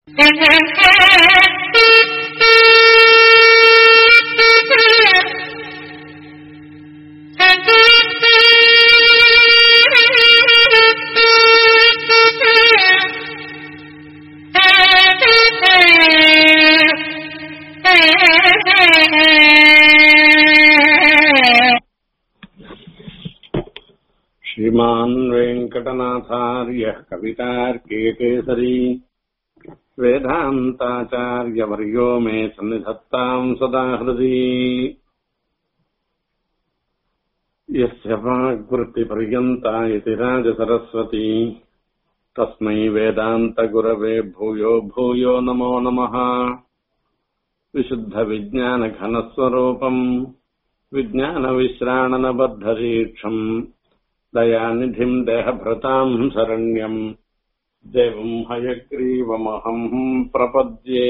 श्रीमान् वेङ्कटनाथार्यः कवितार्केकेसरी वेदान्ताचार्यवर्यो मे सन्निधत्ताम् सदा हृदि यस्य वाग्वृत्तिपर्यन्ता इति राजसरस्वती तस्मै वेदान्तगुरवे भूयो भूयो नमो नमः विशुद्धविज्ञानघनस्वरूपम् विज्ञानविश्राणनबद्धरीक्षम् दयानिधिम् देहभृताम् शरण्यम् देवम् हयग्रीवमहम् प्रपद्ये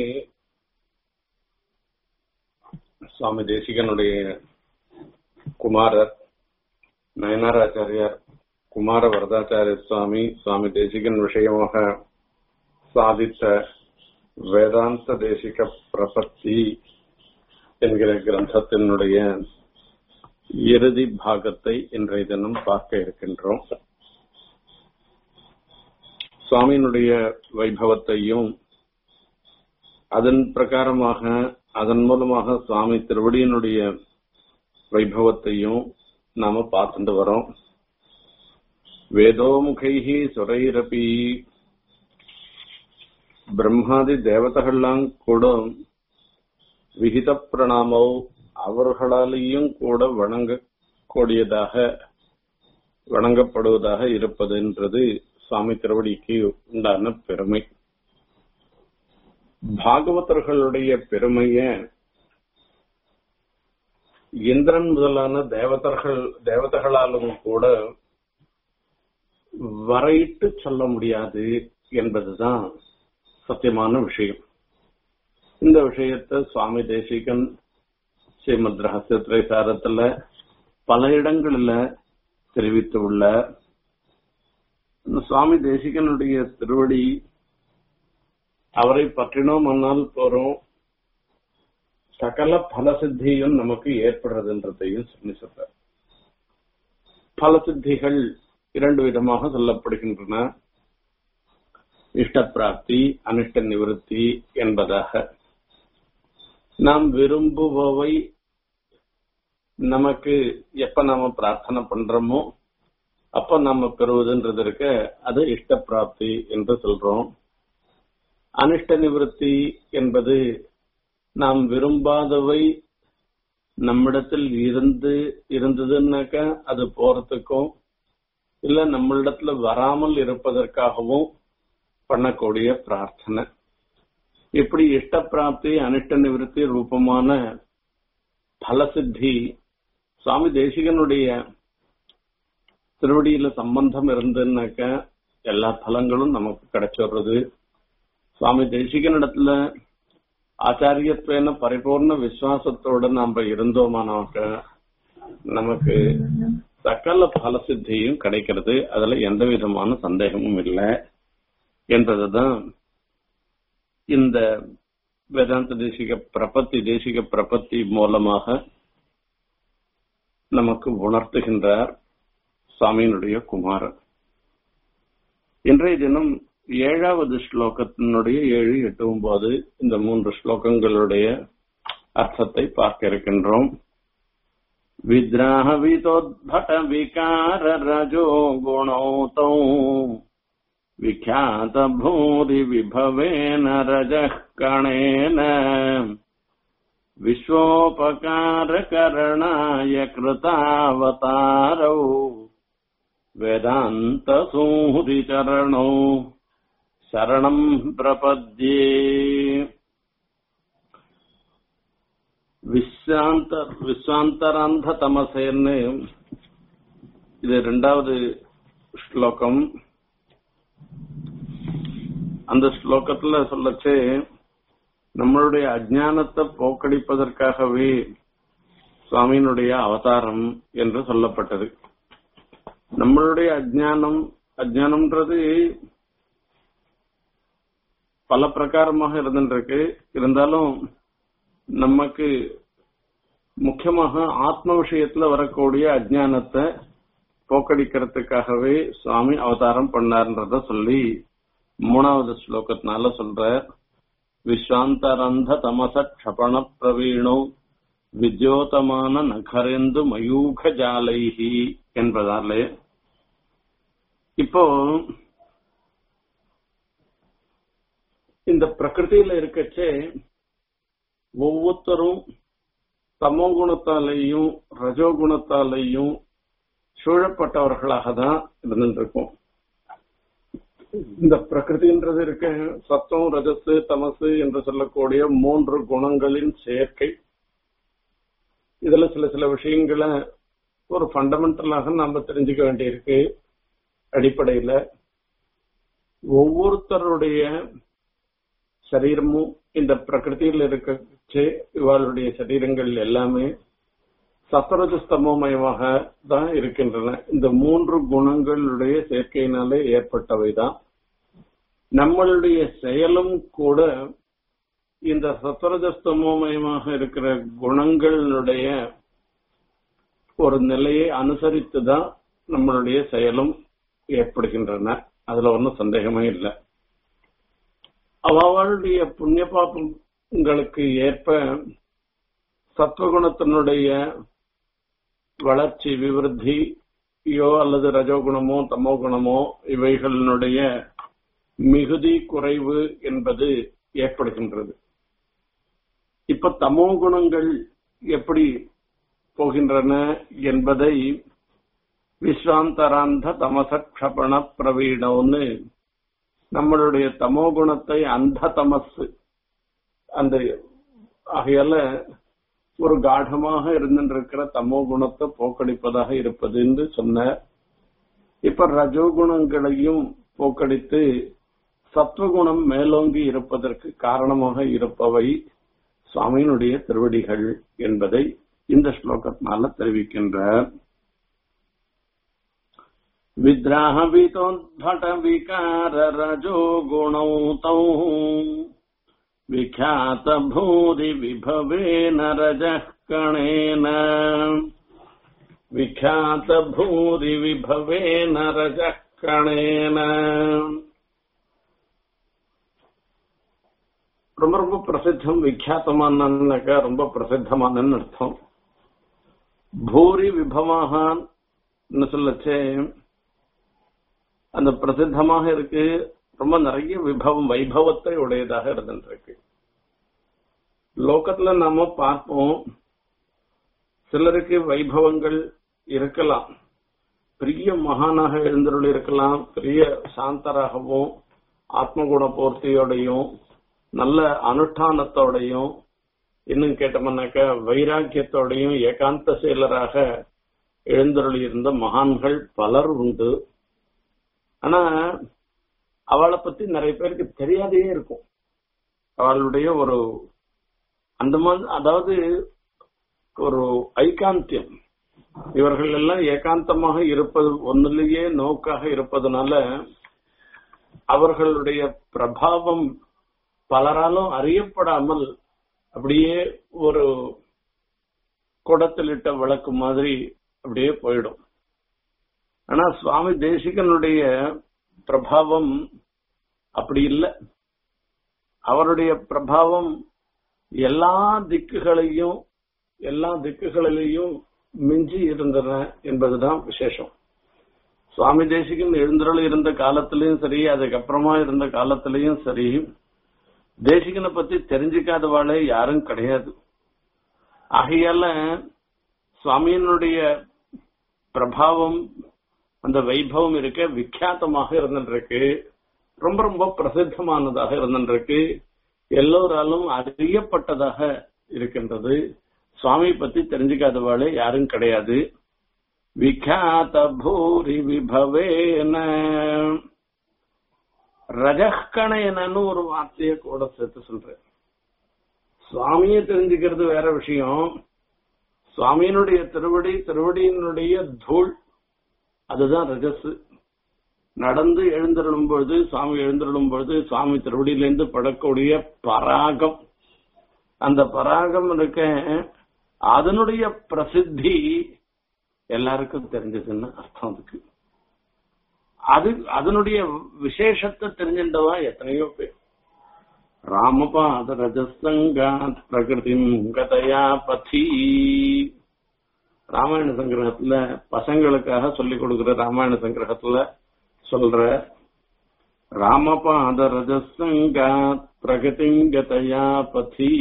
சுவாமி தேசிகனுடைய குமாரர் நயனாராச்சாரியார் குமார வரதாச்சாரிய சுவாமி சுவாமி தேசிகன் விஷயமாக சாதித்த வேதாந்த தேசிக பிரபத்தி என்கிற கிரந்தத்தினுடைய இறுதி பாகத்தை இன்றைய தினம் பார்க்க இருக்கின்றோம் சுவாமியினுடைய வைபவத்தையும் அதன் பிரகாரமாக அதன் மூலமாக சுவாமி திருவடியினுடைய வைபவத்தையும் நாம பார்த்துட்டு வரோம் வேதோமுகைஹி சுரைரபி பிரம்மாதி தேவதைகள்லாம் கூட விகித பிரணாமோ அவர்களாலேயும் கூட வணங்கக்கூடியதாக வணங்கப்படுவதாக இருப்பது என்றது சுவாமி திருவடிக்கு உண்டான பெருமை பாகவதர்களுடைய பெருமைய இந்திரன் முதலான தேவதர்கள் தேவதைகளாலும் கூட வரையிட்டு சொல்ல முடியாது என்பதுதான் சத்தியமான விஷயம் இந்த விஷயத்தை சுவாமி தேசிகன் ஸ்ரீமத் ரகசிய திரைசாரத்துல பல இடங்களில் தெரிவித்துள்ள சுவாமி தேசிகனுடைய திருவடி அவரை பற்றினோம் அன்னால் போறோம் சகல பலசித்தியும் நமக்கு ஏற்படுறதுன்றதையும் சொல்லி சொல்ற பலசித்திகள் இரண்டு விதமாக சொல்லப்படுகின்றன இஷ்ட பிராப்தி அனிஷ்ட நிவர்த்தி என்பதாக நாம் விரும்புபவை நமக்கு எப்ப நாம பிரார்த்தனை பண்றோமோ அப்ப நாம பெறுவதுன்றது இருக்க அது இஷ்ட பிராப்தி என்று சொல்றோம் அனிஷ்ட நிவர்த்தி என்பது நாம் விரும்பாதவை நம்மிடத்தில் இருந்து இருந்ததுன்னாக்கா அது போறதுக்கும் இல்ல நம்மளிடத்துல வராமல் இருப்பதற்காகவும் பண்ணக்கூடிய பிரார்த்தனை இப்படி இஷ்ட பிராப்தி அனிஷ்ட நிவர்த்தி ரூபமான பலசித்தி சுவாமி தேசிகனுடைய திருவடியில சம்பந்தம் இருந்துன்னாக்க எல்லா பலங்களும் நமக்கு கிடைச்சிடுறது சுவாமி தேசிகனிடத்துல ஆச்சாரியத்துவன பரிபூர்ண விசுவாசத்தோட நாம இருந்தோமானாக்க நமக்கு சகல பலசித்தியும் கிடைக்கிறது அதுல எந்த விதமான சந்தேகமும் இல்லை என்பதுதான் இந்த வேதாந்த தேசிக பிரபத்தி தேசிக பிரபத்தி மூலமாக நமக்கு உணர்த்துகின்றார் சுவாமியினுடைய குமாரன் இன்றைய தினம் ஏழாவது ஸ்லோகத்தினுடைய ஏழு எட்டு ஒன்பது இந்த மூன்று ஸ்லோகங்களுடைய அர்த்தத்தை பார்க்க இருக்கின்றோம் வித்ராஹ விதோத்பட விகார ரஜோ குணோதௌ विख्यात भूरि विभवेन रजः कणेन विश्वोपकारकरणाय कृतावतारौ वेदान्तसूरिचरणौ शरणम् प्रपद्ये விஸ்வாந்த விஸ்வாந்தராந்த இது ரெண்டாவது ஸ்லோகம் அந்த ஸ்லோகத்துல சொல்லச்சு நம்மளுடைய அஜானத்தை போக்கடிப்பதற்காகவே சுவாமியினுடைய அவதாரம் என்று சொல்லப்பட்டது நம்மளுடைய அஜானம் அஜானம்ன்றது பல பிரகாரமாக இருந்துருக்கு இருந்தாலும் நமக்கு முக்கியமாக ஆத்ம விஷயத்துல வரக்கூடிய அஜ்ஞானத்தை போக்கடிக்கிறதுக்காகவே சுவாமி அவதாரம் பண்ணார்ன்றத சொல்லி மூணாவது ஸ்லோகத்தினால சொல்ற விஸ்வாந்தரந்த தமச க்ஷபண பிரவீணோ வித்யோதமான நகரெந்து மயூக ஜாலைஹி என்பதாலே இப்போ இந்த பிரகிருதியில இருக்கச்சே ஒவ்வொருத்தரும் தமோ குணத்தாலேயும் ரஜோகுணத்தாலேயும் சூழப்பட்டவர்களாக தான் இருந்துருக்கும் இந்த பிரகிருதின்றது இருக்க சத்தம் ரஜசு தமசு என்று சொல்லக்கூடிய மூன்று குணங்களின் சேர்க்கை இதுல சில சில விஷயங்களை ஒரு ஃபண்டமெண்டலாக நாம தெரிஞ்சுக்க வேண்டியிருக்கு அடிப்படையில ஒவ்வொருத்தருடைய சரீரமும் இந்த பிரகிருதியில் இருக்கச்சு இவளுடைய சரீரங்கள் எல்லாமே சத்தரஜஸ்தமோமயமாக தான் இருக்கின்றன இந்த மூன்று குணங்களுடைய சேர்க்கையினாலே ஏற்பட்டவைதான் நம்மளுடைய செயலும் கூட இந்த சத்வரஜஸ்தமோமயமாக இருக்கிற குணங்களுடைய ஒரு நிலையை அனுசரித்து தான் நம்மளுடைய செயலும் ஏற்படுகின்றன அதுல ஒன்றும் சந்தேகமே இல்லை அவளுடைய புண்ணிய பாபங்களுக்கு ஏற்ப சத்வகுணத்தினுடைய வளர்ச்சி விவருத்தியோ அல்லது ரஜோகுணமோ தமோ குணமோ இவைகளினுடைய மிகுதி குறைவு என்பது ஏற்படுகின்றது இப்ப தமோ குணங்கள் எப்படி போகின்றன என்பதை விஸ்வாந்தராந்த தமசக்ஷபண பிரவீணம்னு நம்மளுடைய தமோ குணத்தை அந்த தமசு அந்த ஆகையால ஒரு காடமாக இருந்திருக்கிற தமோ குணத்தை போக்கடிப்பதாக இருப்பது என்று சொன்னார் இப்ப ரஜோகுணங்களையும் போக்கடித்து சத்வகுணம் மேலோங்கி இருப்பதற்கு காரணமாக இருப்பவை சுவாமியினுடைய திருவடிகள் என்பதை இந்த ஸ்லோகத்தினால தெரிவிக்கின்றார் विद्राहवितोद्भट विकार रजो गुणौ तौ विख्यात भूरि विभवेन रजः कणेन विख्यात भूरि विभवेन रजः कणेन ரொம்ப ரொம்ப பிரசித்தம் விख्यातமானக்கா ரொம்ப பிரசித்தமானன்னு அர்த்தம் பூரி விபவகான்னு சொல்லச்சே அந்த பிரசித்தமாக இருக்கு ரொம்ப நிறைய விபவம் வைபவத்தை உடையதாக இருந்துருக்கு லோகத்துல நாம பார்ப்போம் சிலருக்கு வைபவங்கள் இருக்கலாம் பெரிய மகானாக எழுந்தருள் இருக்கலாம் பெரிய சாந்தராகவும் ஆத்மகுண பூர்த்தியோடையும் நல்ல அனுஷ்டானத்தோடையும் இன்னும் கேட்டோம்னாக்க வைராக்கியத்தோடையும் ஏகாந்த செயலராக எழுந்தருளி இருந்த மகான்கள் பலர் உண்டு ஆனா அவளை பத்தி நிறைய பேருக்கு தெரியாதே இருக்கும் அவளுடைய ஒரு அந்த மாதிரி அதாவது ஒரு ஐகாந்தியம் இவர்கள் எல்லாம் ஏகாந்தமாக இருப்பது ஒன்னிலேயே நோக்காக இருப்பதனால அவர்களுடைய பிரபாவம் பலராலும் அறியப்படாமல் அப்படியே ஒரு குடத்திலிட்ட விளக்கு மாதிரி அப்படியே போயிடும் ஆனா சுவாமி தேசிகனுடைய பிரபாவம் அப்படி இல்லை அவருடைய பிரபாவம் எல்லா திக்குகளையும் எல்லா திக்குகளிலையும் மிஞ்சி இருந்தன என்பதுதான் விசேஷம் சுவாமி தேசிகன் எழுந்தருள் இருந்த காலத்திலயும் சரி அதுக்கப்புறமா இருந்த காலத்திலயும் சரி தேசிகனை பத்தி தெரிஞ்சுக்காதவாளே யாரும் கிடையாது ஆகையால சுவாமியினுடைய பிரபாவம் அந்த வைபவம் இருக்க விக்கியாத்தமாக இருந்துருக்கு ரொம்ப ரொம்ப பிரசித்தமானதாக இருந்துருக்கு எல்லோராலும் அறியப்பட்டதாக இருக்கின்றது சுவாமி பத்தி தெரிஞ்சுக்காதவாளே யாரும் கிடையாது விக்யாத பூரி விபவேன ரஜக்கணையனன்னு ஒரு வார்த்தையை கூட சேர்த்து சொல்றேன் சுவாமியை தெரிஞ்சுக்கிறது வேற விஷயம் சுவாமியினுடைய திருவடி திருவடியினுடைய தூள் அதுதான் ரஜஸ் நடந்து எழுந்திருளும் பொழுது சுவாமி எழுந்திருளும் பொழுது சுவாமி திருவடியிலிருந்து படக்கூடிய பராகம் அந்த பராகம் இருக்க அதனுடைய பிரசித்தி எல்லாருக்கும் தெரிஞ்சதுன்னு அர்த்தம் அதுக்கு அது அதனுடைய விசேஷத்தை தெரிஞ்சின்றவா எத்தனையோ பேர் ராமபாத ரஜசங்காத் பிரகிருதி கதையா பதி ராமாயண சங்கிரகத்துல பசங்களுக்காக சொல்லிக் கொடுக்கிற ராமாயண சங்கிரகத்துல சொல்ற ராமபாத ரஜசங்காத் பிரகதிங்கதையா பதி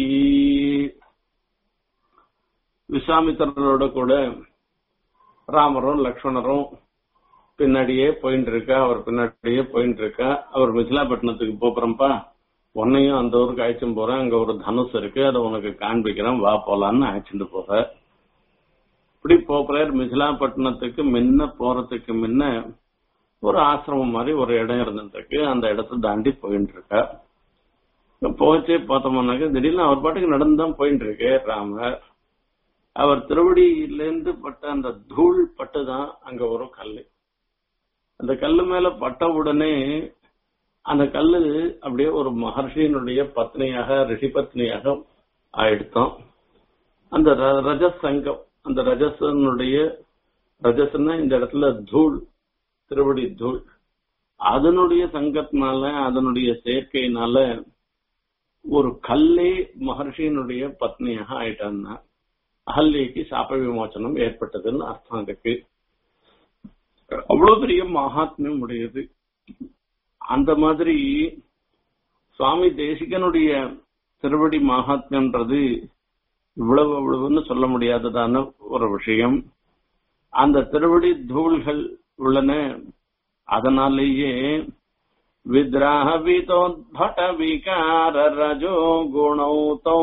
விஸ்வாமித்திரரோட கூட ராமரும் லக்ஷ்மணரும் பின்னாடியே போயிட்டு இருக்கா அவர் பின்னாடியே போயிட்டு இருக்கா அவர் மிசிலாப்பட்டினத்துக்கு போறப்பா உன்னையும் அந்த ஊருக்கு அழைச்சும் போறேன் அங்க ஒரு தனுஷ் இருக்கு அதை உனக்கு காண்பிக்கிறேன் வா போலான்னு அழைச்சிட்டு போற இப்படி போறார் மிசிலாப்பட்டினத்துக்கு முன்ன போறதுக்கு முன்ன ஒரு ஆசிரமம் மாதிரி ஒரு இடம் இருந்துருக்கு அந்த இடத்த தாண்டி போயிட்டு இருக்கா போச்சு பார்த்தோம்னாக்க திடீர்னு அவர் பாட்டுக்கு நடந்துதான் போயிட்டு இருக்கு ராமர் அவர் திருவடியிலேருந்து பட்ட அந்த தூள் பட்டுதான் அங்க ஒரு கல்லு அந்த கல்லு மேல பட்ட உடனே அந்த கல்லு அப்படியே ஒரு மகர்ஷியினுடைய பத்னியாக ரிஷி பத்னியாக ஆயிடுத்தோம் அந்த ர- ரஜஸ் சங்கம் அந்த ரஜசனுடைய ரஜஸ்னா இந்த இடத்துல தூள் திருவடி தூள் அதனுடைய சங்கத்தினால அதனுடைய சேர்க்கையினால ஒரு கல்லே மகர்ஷியினுடைய பத்னியாக ஆயிட்டான்னா அகல்யக்கு சாப விமோச்சனம் ஏற்பட்டதுன்னு அர்த்தம் இருக்கு அவ்வளவு பெரிய மகாத்மியம் உடையது அந்த மாதிரி சுவாமி தேசிகனுடைய திருவடி மகாத்மியன்றது இவ்வளவு அவ்வளவுன்னு சொல்ல முடியாததான ஒரு விஷயம் அந்த திருவடி தூள்கள் உள்ளன அதனாலேயே வித்ராஹவிதோத்பட விகார ரஜோ குணௌதௌ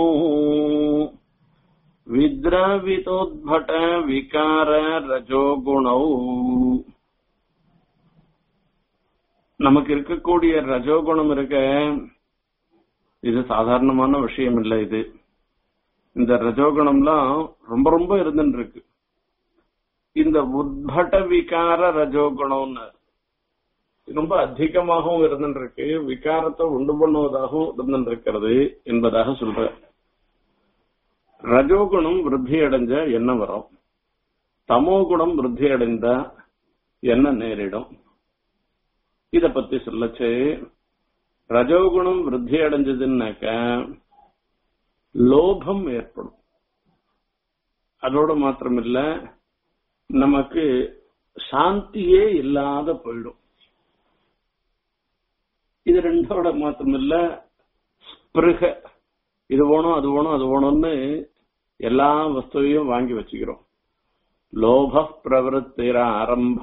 வித்ராவிதோத்பட விகார ரஜோ குணௌ நமக்கு இருக்கக்கூடிய ரஜோகுணம் இருக்க இது சாதாரணமான விஷயம் இல்லை இது இந்த ரஜோகுணம்லாம் ரொம்ப ரொம்ப இருந்துட்டு இருக்கு இந்த உத்பட விகார ரஜோகுணம்னு ரொம்ப அதிகமாகவும் இருந்துட்டு இருக்கு விகாரத்தை உண்டு பண்ணுவதாகவும் இருந்துட்டு இருக்கிறது என்பதாக சொல்ற ரஜோகுணம் விருத்தி அடைஞ்ச என்ன வரும் தமோ குணம் விருத்தி அடைந்தா என்ன நேரிடும் இத பத்தி சொல்லச்சு ரஜோகுணம் விருத்தி அடைஞ்சதுன்னாக்க லோபம் ஏற்படும் அதோட மாத்திரமில்ல நமக்கு சாந்தியே இல்லாத போயிடும் இது ரெண்டோட மாத்திரமில்ல ஸ்பிருக இது வேணும் அது வேணும் அது வேணும்னு எல்லா வஸ்துவையும் வாங்கி வச்சுக்கிறோம் லோப பிரவருத்திர ஆரம்ப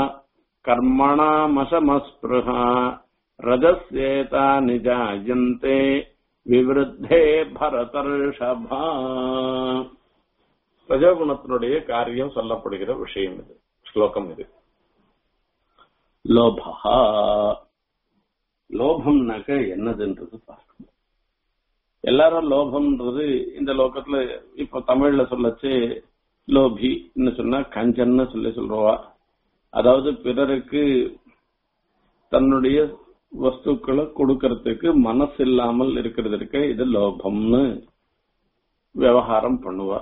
கர்மணாமசமஸ்பிருஹா ரஜஸ்யேதா நிஜாயந்தே விவருத்தே பரதர்ஷபா ரஜகுணத்தினுடைய காரியம் சொல்லப்படுகிற விஷயம் இது ஸ்லோகம் இது லோபா லோபம்னாக்க என்னதுன்றது பார்க்கணும் எல்லாரும் லோபம்ன்றது இந்த லோகத்துல இப்ப தமிழ்ல சொல்லச்சு லோபின்னு சொன்னா கஞ்சன்னு சொல்லி சொல்றவா அதாவது பிறருக்கு தன்னுடைய வஸ்துக்களை கொடுக்கறதுக்கு மனசு இல்லாமல் இருக்கிறதுக்கு இது லோபம்னு விவகாரம் பண்ணுவா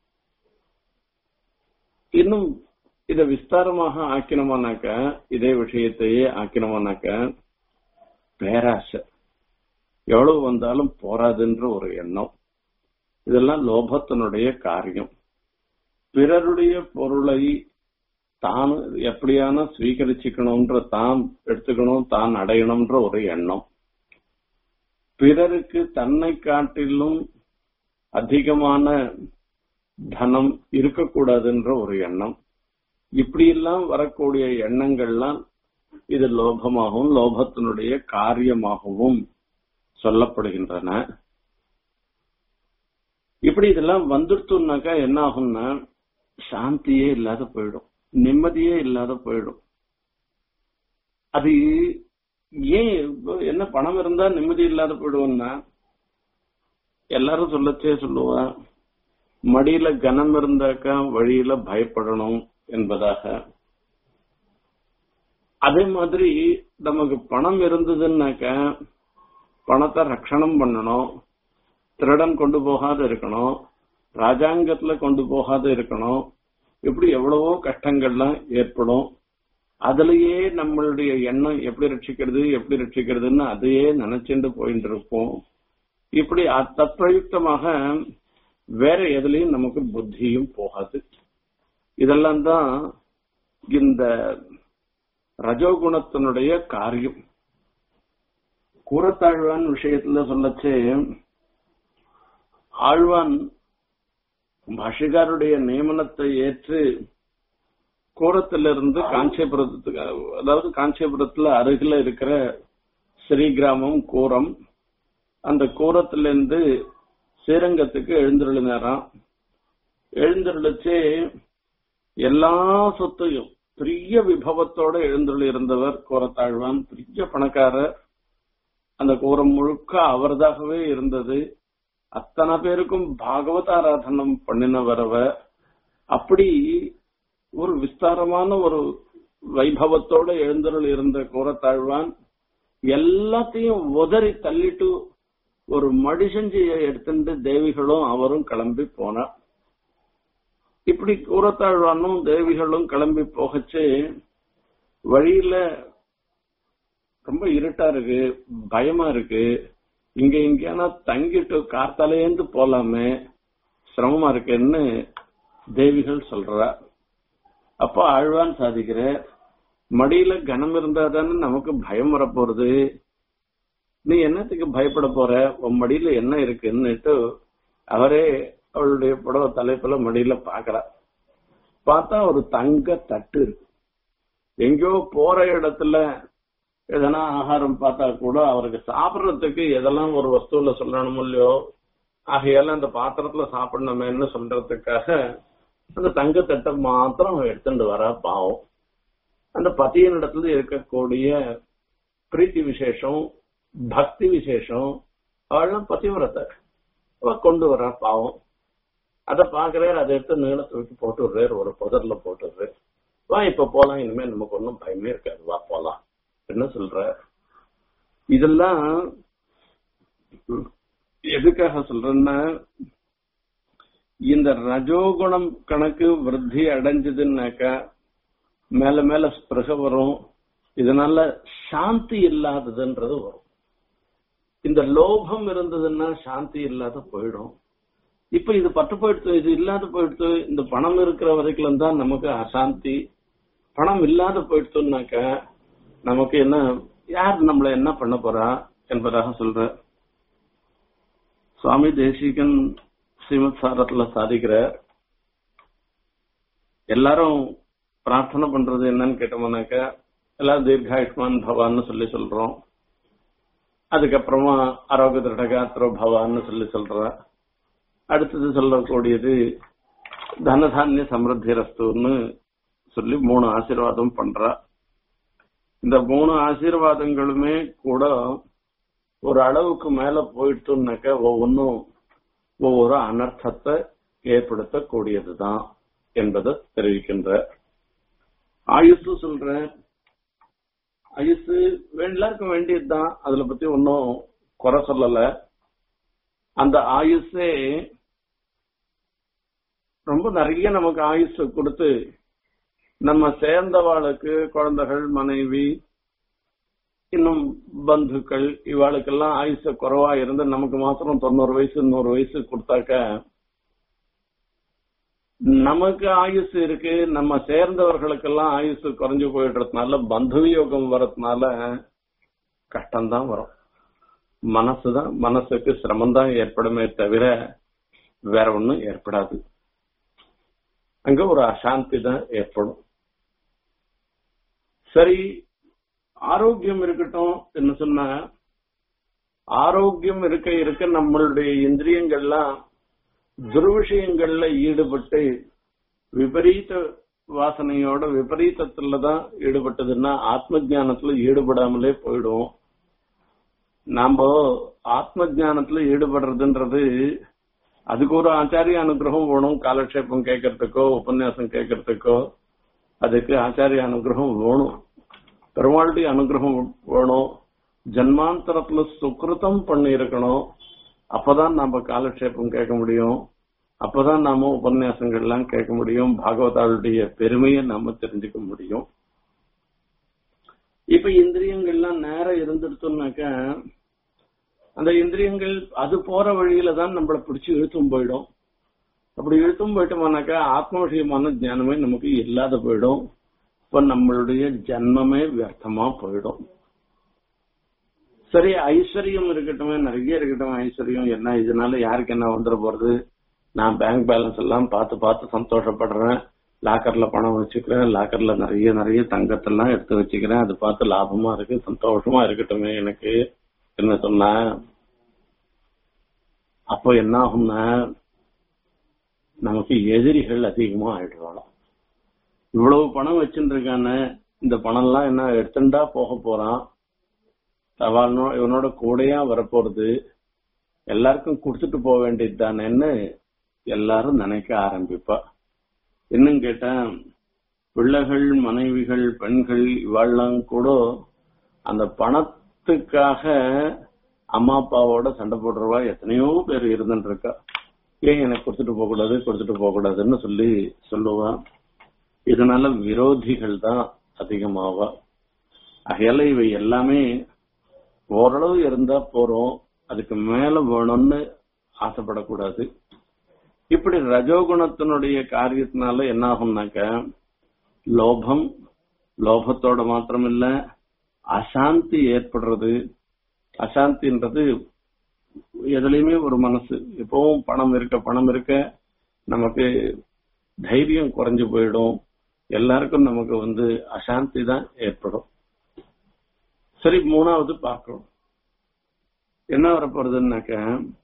இன்னும் இத விஸ்தாரமாக ஆக்கினோமானாக்க இதே விஷயத்தையே ஆக்கினோமானாக்க பேராசை எவ்வளவு வந்தாலும் போராதுன்ற ஒரு எண்ணம் இதெல்லாம் லோபத்தினுடைய காரியம் பிறருடைய பொருளை தான் எப்படியான ஸ்வீகரிச்சுக்கணும்ன்ற தான் எடுத்துக்கணும் தான் அடையணும்ன்ற ஒரு எண்ணம் பிறருக்கு தன்னை காட்டிலும் அதிகமான தனம் இருக்கக்கூடாதுன்ற ஒரு எண்ணம் இப்படியெல்லாம் வரக்கூடிய எண்ணங்கள்லாம் இது லோபமாகவும் லோபத்தினுடைய காரியமாகவும் சொல்லப்படுகின்றன இப்படி இதெல்லாம் வந்துடுத்துனாக்கா என்ன ஆகும்னா சாந்தியே இல்லாத போயிடும் நிம்மதியே இல்லாத போயிடும் அது ஏன் இப்போ என்ன பணம் இருந்தா நிம்மதி இல்லாத போயிடுவோம்னா எல்லாரும் சொல்லச்சே சொல்லுவா மடியில கனம் இருந்தாக்கா வழியில பயப்படணும் என்பதாக அதே மாதிரி நமக்கு பணம் இருந்ததுன்னாக்க பணத்தை ரட்சணம் பண்ணணும் திருடன் கொண்டு போகாத இருக்கணும் ராஜாங்கத்துல கொண்டு போகாத இருக்கணும் இப்படி எவ்வளவோ கஷ்டங்கள்லாம் ஏற்படும் அதுலயே நம்மளுடைய எண்ணம் எப்படி ரட்சிக்கிறது எப்படி ரட்சிக்கிறதுன்னு அதையே நினைச்சுட்டு போயிட்டு இருப்போம் இப்படி தத்பிரயுக்தமாக வேற எதுலயும் நமக்கு புத்தியும் போகாது இதெல்லாம் தான் இந்த ரஜோகுணத்தினுடைய காரியம் கூறத்தாழ்வான் விஷயத்துல சொல்லச்சே ஆழ்வான் பாஷிகாருடைய நியமனத்தை ஏற்று கோரத்திலிருந்து காஞ்சிபுரத்துக்கு அதாவது காஞ்சிபுரத்துல அருகில இருக்கிற ஸ்ரீ கிராமம் கோரம் அந்த கோரத்திலிருந்து ஸ்ரீரங்கத்துக்கு எழுந்திருளினாராம் எழுந்திருளிச்சு எல்லா சொத்தையும் பெரிய விபவத்தோட எழுந்துள்ள இருந்தவர் கோரத்தாழ்வான் பெரிய பணக்காரர் அந்த கோரம் முழுக்க அவர்தாகவே இருந்தது அத்தனை பேருக்கும் பாகவத ஆராதனம் பண்ணினவரவர் அப்படி ஒரு விஸ்தாரமான ஒரு வைபவத்தோட எழுந்தருள் இருந்த கோரத்தாழ்வான் எல்லாத்தையும் உதறி தள்ளிட்டு ஒரு மடிசஞ்சியை எடுத்துட்டு தேவிகளும் அவரும் கிளம்பி போனார் இப்படி கூறத்தாழ்வானும் தேவிகளும் கிளம்பி போகச்சு வழியில ரொம்ப இருட்டா இருக்கு பயமா இருக்கு இங்க எங்கேனா தங்கிட்டு கார்த்தாலேந்து போலாமே சிரமமா இருக்குன்னு தேவிகள் சொல்றா அப்ப ஆழ்வான் சாதிக்கிற மடியில கனம் இருந்தா தானே நமக்கு பயம் வரப்போறது நீ என்னத்துக்கு பயப்பட போற உன் மடியில என்ன இருக்குன்னுட்டு அவரே அவளுடைய புடவை தலைப்புல மடியில பாக்குறா பார்த்தா ஒரு தங்க தட்டு இருக்கு எங்கேயோ போற இடத்துல எதனா ஆகாரம் பார்த்தா கூட அவருக்கு சாப்பிடுறதுக்கு எதெல்லாம் ஒரு வஸ்துல சொல்லணும் இல்லையோ ஆகையால அந்த பாத்திரத்துல சாப்பிடணுமேன்னு சொல்றதுக்காக அந்த தங்கத்தட்டை மாத்திரம் எடுத்துட்டு வர பாவம் அந்த பத்தியின் இடத்துல இருக்கக்கூடிய பிரீத்தி விசேஷம் பக்தி விசேஷம் அவள்லாம் பதிவிரத்தை அவ கொண்டு வர பாவம் அதை பாக்குறாரு அதை எடுத்து நீள தூக்கி போட்டு விடுறாரு ஒரு புதர்ல போட்டு விடுறாரு வா இப்ப போலாம் இனிமே நமக்கு ஒன்றும் பயமே இருக்காது வா போலாம் என்ன சொல்ற இதெல்லாம் எதுக்காக சொல்றேன்னா இந்த ரஜோகுணம் கணக்கு விருத்தி அடைஞ்சதுன்னாக்கா மேல மேல ஸ்பிருக வரும் இதனால சாந்தி இல்லாததுன்றது வரும் இந்த லோபம் இருந்ததுன்னா சாந்தி இல்லாத போயிடும் இப்ப இது பட்டு போயிடுத்து இது இல்லாத போயிடுத்து இந்த பணம் இருக்கிற வரைக்கும் தான் நமக்கு அசாந்தி பணம் இல்லாத போயிடுத்துனாக்க நமக்கு என்ன யார் நம்மள என்ன பண்ண போறா என்பதாக சொல்ற சுவாமி தேசிகன் ஸ்ரீமத் சாரத்துல சாதிக்கிற எல்லாரும் பிரார்த்தனை பண்றது என்னன்னு கேட்டோம்னாக்க எல்லாம் தீர்காயுஷ்மான் பவான்னு சொல்லி சொல்றோம் அதுக்கப்புறமா ஆரோக்கிய திருடகாத்திரோ பவான்னு சொல்லி சொல்ற அடுத்தது சொல்லக்கூடியது தனதானிய சமிருத்தி ரஸ்துன்னு சொல்லி மூணு ஆசீர்வாதம் பண்றா இந்த மூணு ஆசீர்வாதங்களுமே கூட ஒரு அளவுக்கு மேல போயிட்டுனாக்க ஒவ்வொன்றும் ஒவ்வொரு அனர்த்தத்தை ஏற்படுத்தக்கூடியதுதான் என்பதை தெரிவிக்கின்ற ஆயுசு சொல்ற ஆயுசு எல்லாருக்கும் வேண்டியதுதான் அதுல பத்தி ஒன்னும் குறை சொல்லல அந்த ஆயுஷே ரொம்ப நிறைய நமக்கு ஆயுஷ கொடுத்து நம்ம சேர்ந்தவாளுக்கு குழந்தைகள் மனைவி இன்னும் பந்துக்கள் இவாளுக்கெல்லாம் ஆயுச குறைவா இருந்து நமக்கு மாத்திரம் தொண்ணூறு வயசு நூறு வயசு கொடுத்தாக்க நமக்கு ஆயுசு இருக்கு நம்ம சேர்ந்தவர்களுக்கெல்லாம் ஆயுசு குறைஞ்சு போயிடுறதுனால பந்து யோகம் வர்றதுனால கஷ்டம்தான் வரும் மனசுதான் மனசுக்கு சிரமம்தான் ஏற்படுமே தவிர வேற ஒண்ணும் ஏற்படாது அங்க ஒரு அசாந்தி தான் ஏற்படும் சரி ஆரோக்கியம் இருக்கட்டும் என்ன சொன்னா ஆரோக்கியம் இருக்க இருக்க நம்மளுடைய இந்திரியங்கள்லாம் துர்விஷயங்கள்ல ஈடுபட்டு விபரீத வாசனையோட விபரீதத்துல தான் ஈடுபட்டதுன்னா ஆத்ம ஜானத்துல ஈடுபடாமலே போயிடும் நாம ஆத்ம ஜானத்துல ஈடுபடுறதுன்றது அதுக்கு ஒரு ஆச்சாரிய அனுகிரகம் வேணும் காலக்ஷேபம் கேட்கறதுக்கோ உபன்யாசம் கேட்கறதுக்கோ அதுக்கு ஆச்சாரிய அனுகிரகம் வேணும் பெருமாளுடைய அனுகிரகம் வேணும் ஜன்மாந்தரத்துல சுக்கிருத்தம் பண்ணி இருக்கணும் அப்பதான் நாம காலக்ஷேபம் கேட்க முடியும் அப்பதான் நாம உபன்யாசங்கள் எல்லாம் கேட்க முடியும் பாகவதாளுடைய பெருமையை நாம தெரிஞ்சுக்க முடியும் இப்ப இந்திரியங்கள்லாம் நேரம் இருந்துருத்தோம்னாக்க அந்த இந்திரியங்கள் அது போற வழியில தான் நம்மள பிடிச்சு இழுத்தும் போயிடும் அப்படி இழுத்தும் போயிட்டோம்னாக்கா ஆத்ம விஷயமான ஞானமே நமக்கு இல்லாத போயிடும் இப்ப நம்மளுடைய ஜன்மமே வியர்த்தமா போயிடும் சரி ஐஸ்வர்யம் இருக்கட்டுமே நிறைய இருக்கட்டும் ஐஸ்வர்யம் என்ன இதனால யாருக்கு என்ன வந்துட போறது நான் பேங்க் பேலன்ஸ் எல்லாம் பார்த்து பார்த்து சந்தோஷப்படுறேன் லாக்கர்ல பணம் வச்சுக்கிறேன் லாக்கர்ல நிறைய நிறைய தங்கத்தெல்லாம் எடுத்து வச்சுக்கிறேன் அது பார்த்து லாபமா இருக்கு சந்தோஷமா இருக்கட்டுமே எனக்கு என்ன சொன்ன அப்போ என்ன ஆகும்னா நமக்கு எதிரிகள் அதிகமா ஆயிடுவாங்க இவ்வளவு பணம் வச்சுட்டு இருக்கானே இந்த பணம் எல்லாம் என்ன எடுத்துட்டா போக போறான் அவனோ இவனோட கூடையா வரப்போறது எல்லாருக்கும் கொடுத்துட்டு போக வேண்டியது தானேன்னு எல்லாரும் நினைக்க ஆரம்பிப்பா இன்னும் கேட்டா பிள்ளைகள் மனைவிகள் பெண்கள் இவாள்லாம் கூட அந்த பணத்துக்காக அம்மா அப்பாவோட சண்டை போடுறவா எத்தனையோ பேர் இருந்துட்டு இருக்கா ஏன் எனக்கு கொடுத்துட்டு போக கூடாது கொடுத்துட்டு போக கூடாதுன்னு சொல்லி சொல்லுவான் இதனால விரோதிகள் தான் அதிகமாவா அகையால இவை எல்லாமே ஓரளவு இருந்தா போறோம் அதுக்கு மேல வேணும்னு ஆசைப்படக்கூடாது இப்படி ரஜோகுணத்தினுடைய காரியத்தினால என்ன ஆகும்னாக்க லோபம் லோபத்தோட மாத்திரம் இல்ல அசாந்தி ஏற்படுறது அசாந்தின்றது எதுலயுமே ஒரு மனசு எப்பவும் பணம் இருக்க பணம் இருக்க நமக்கு தைரியம் குறைஞ்சு போயிடும் எல்லாருக்கும் நமக்கு வந்து அசாந்தி தான் ஏற்படும் சரி மூணாவது பார்க்கணும் என்ன வரப்போறதுன்னாக்க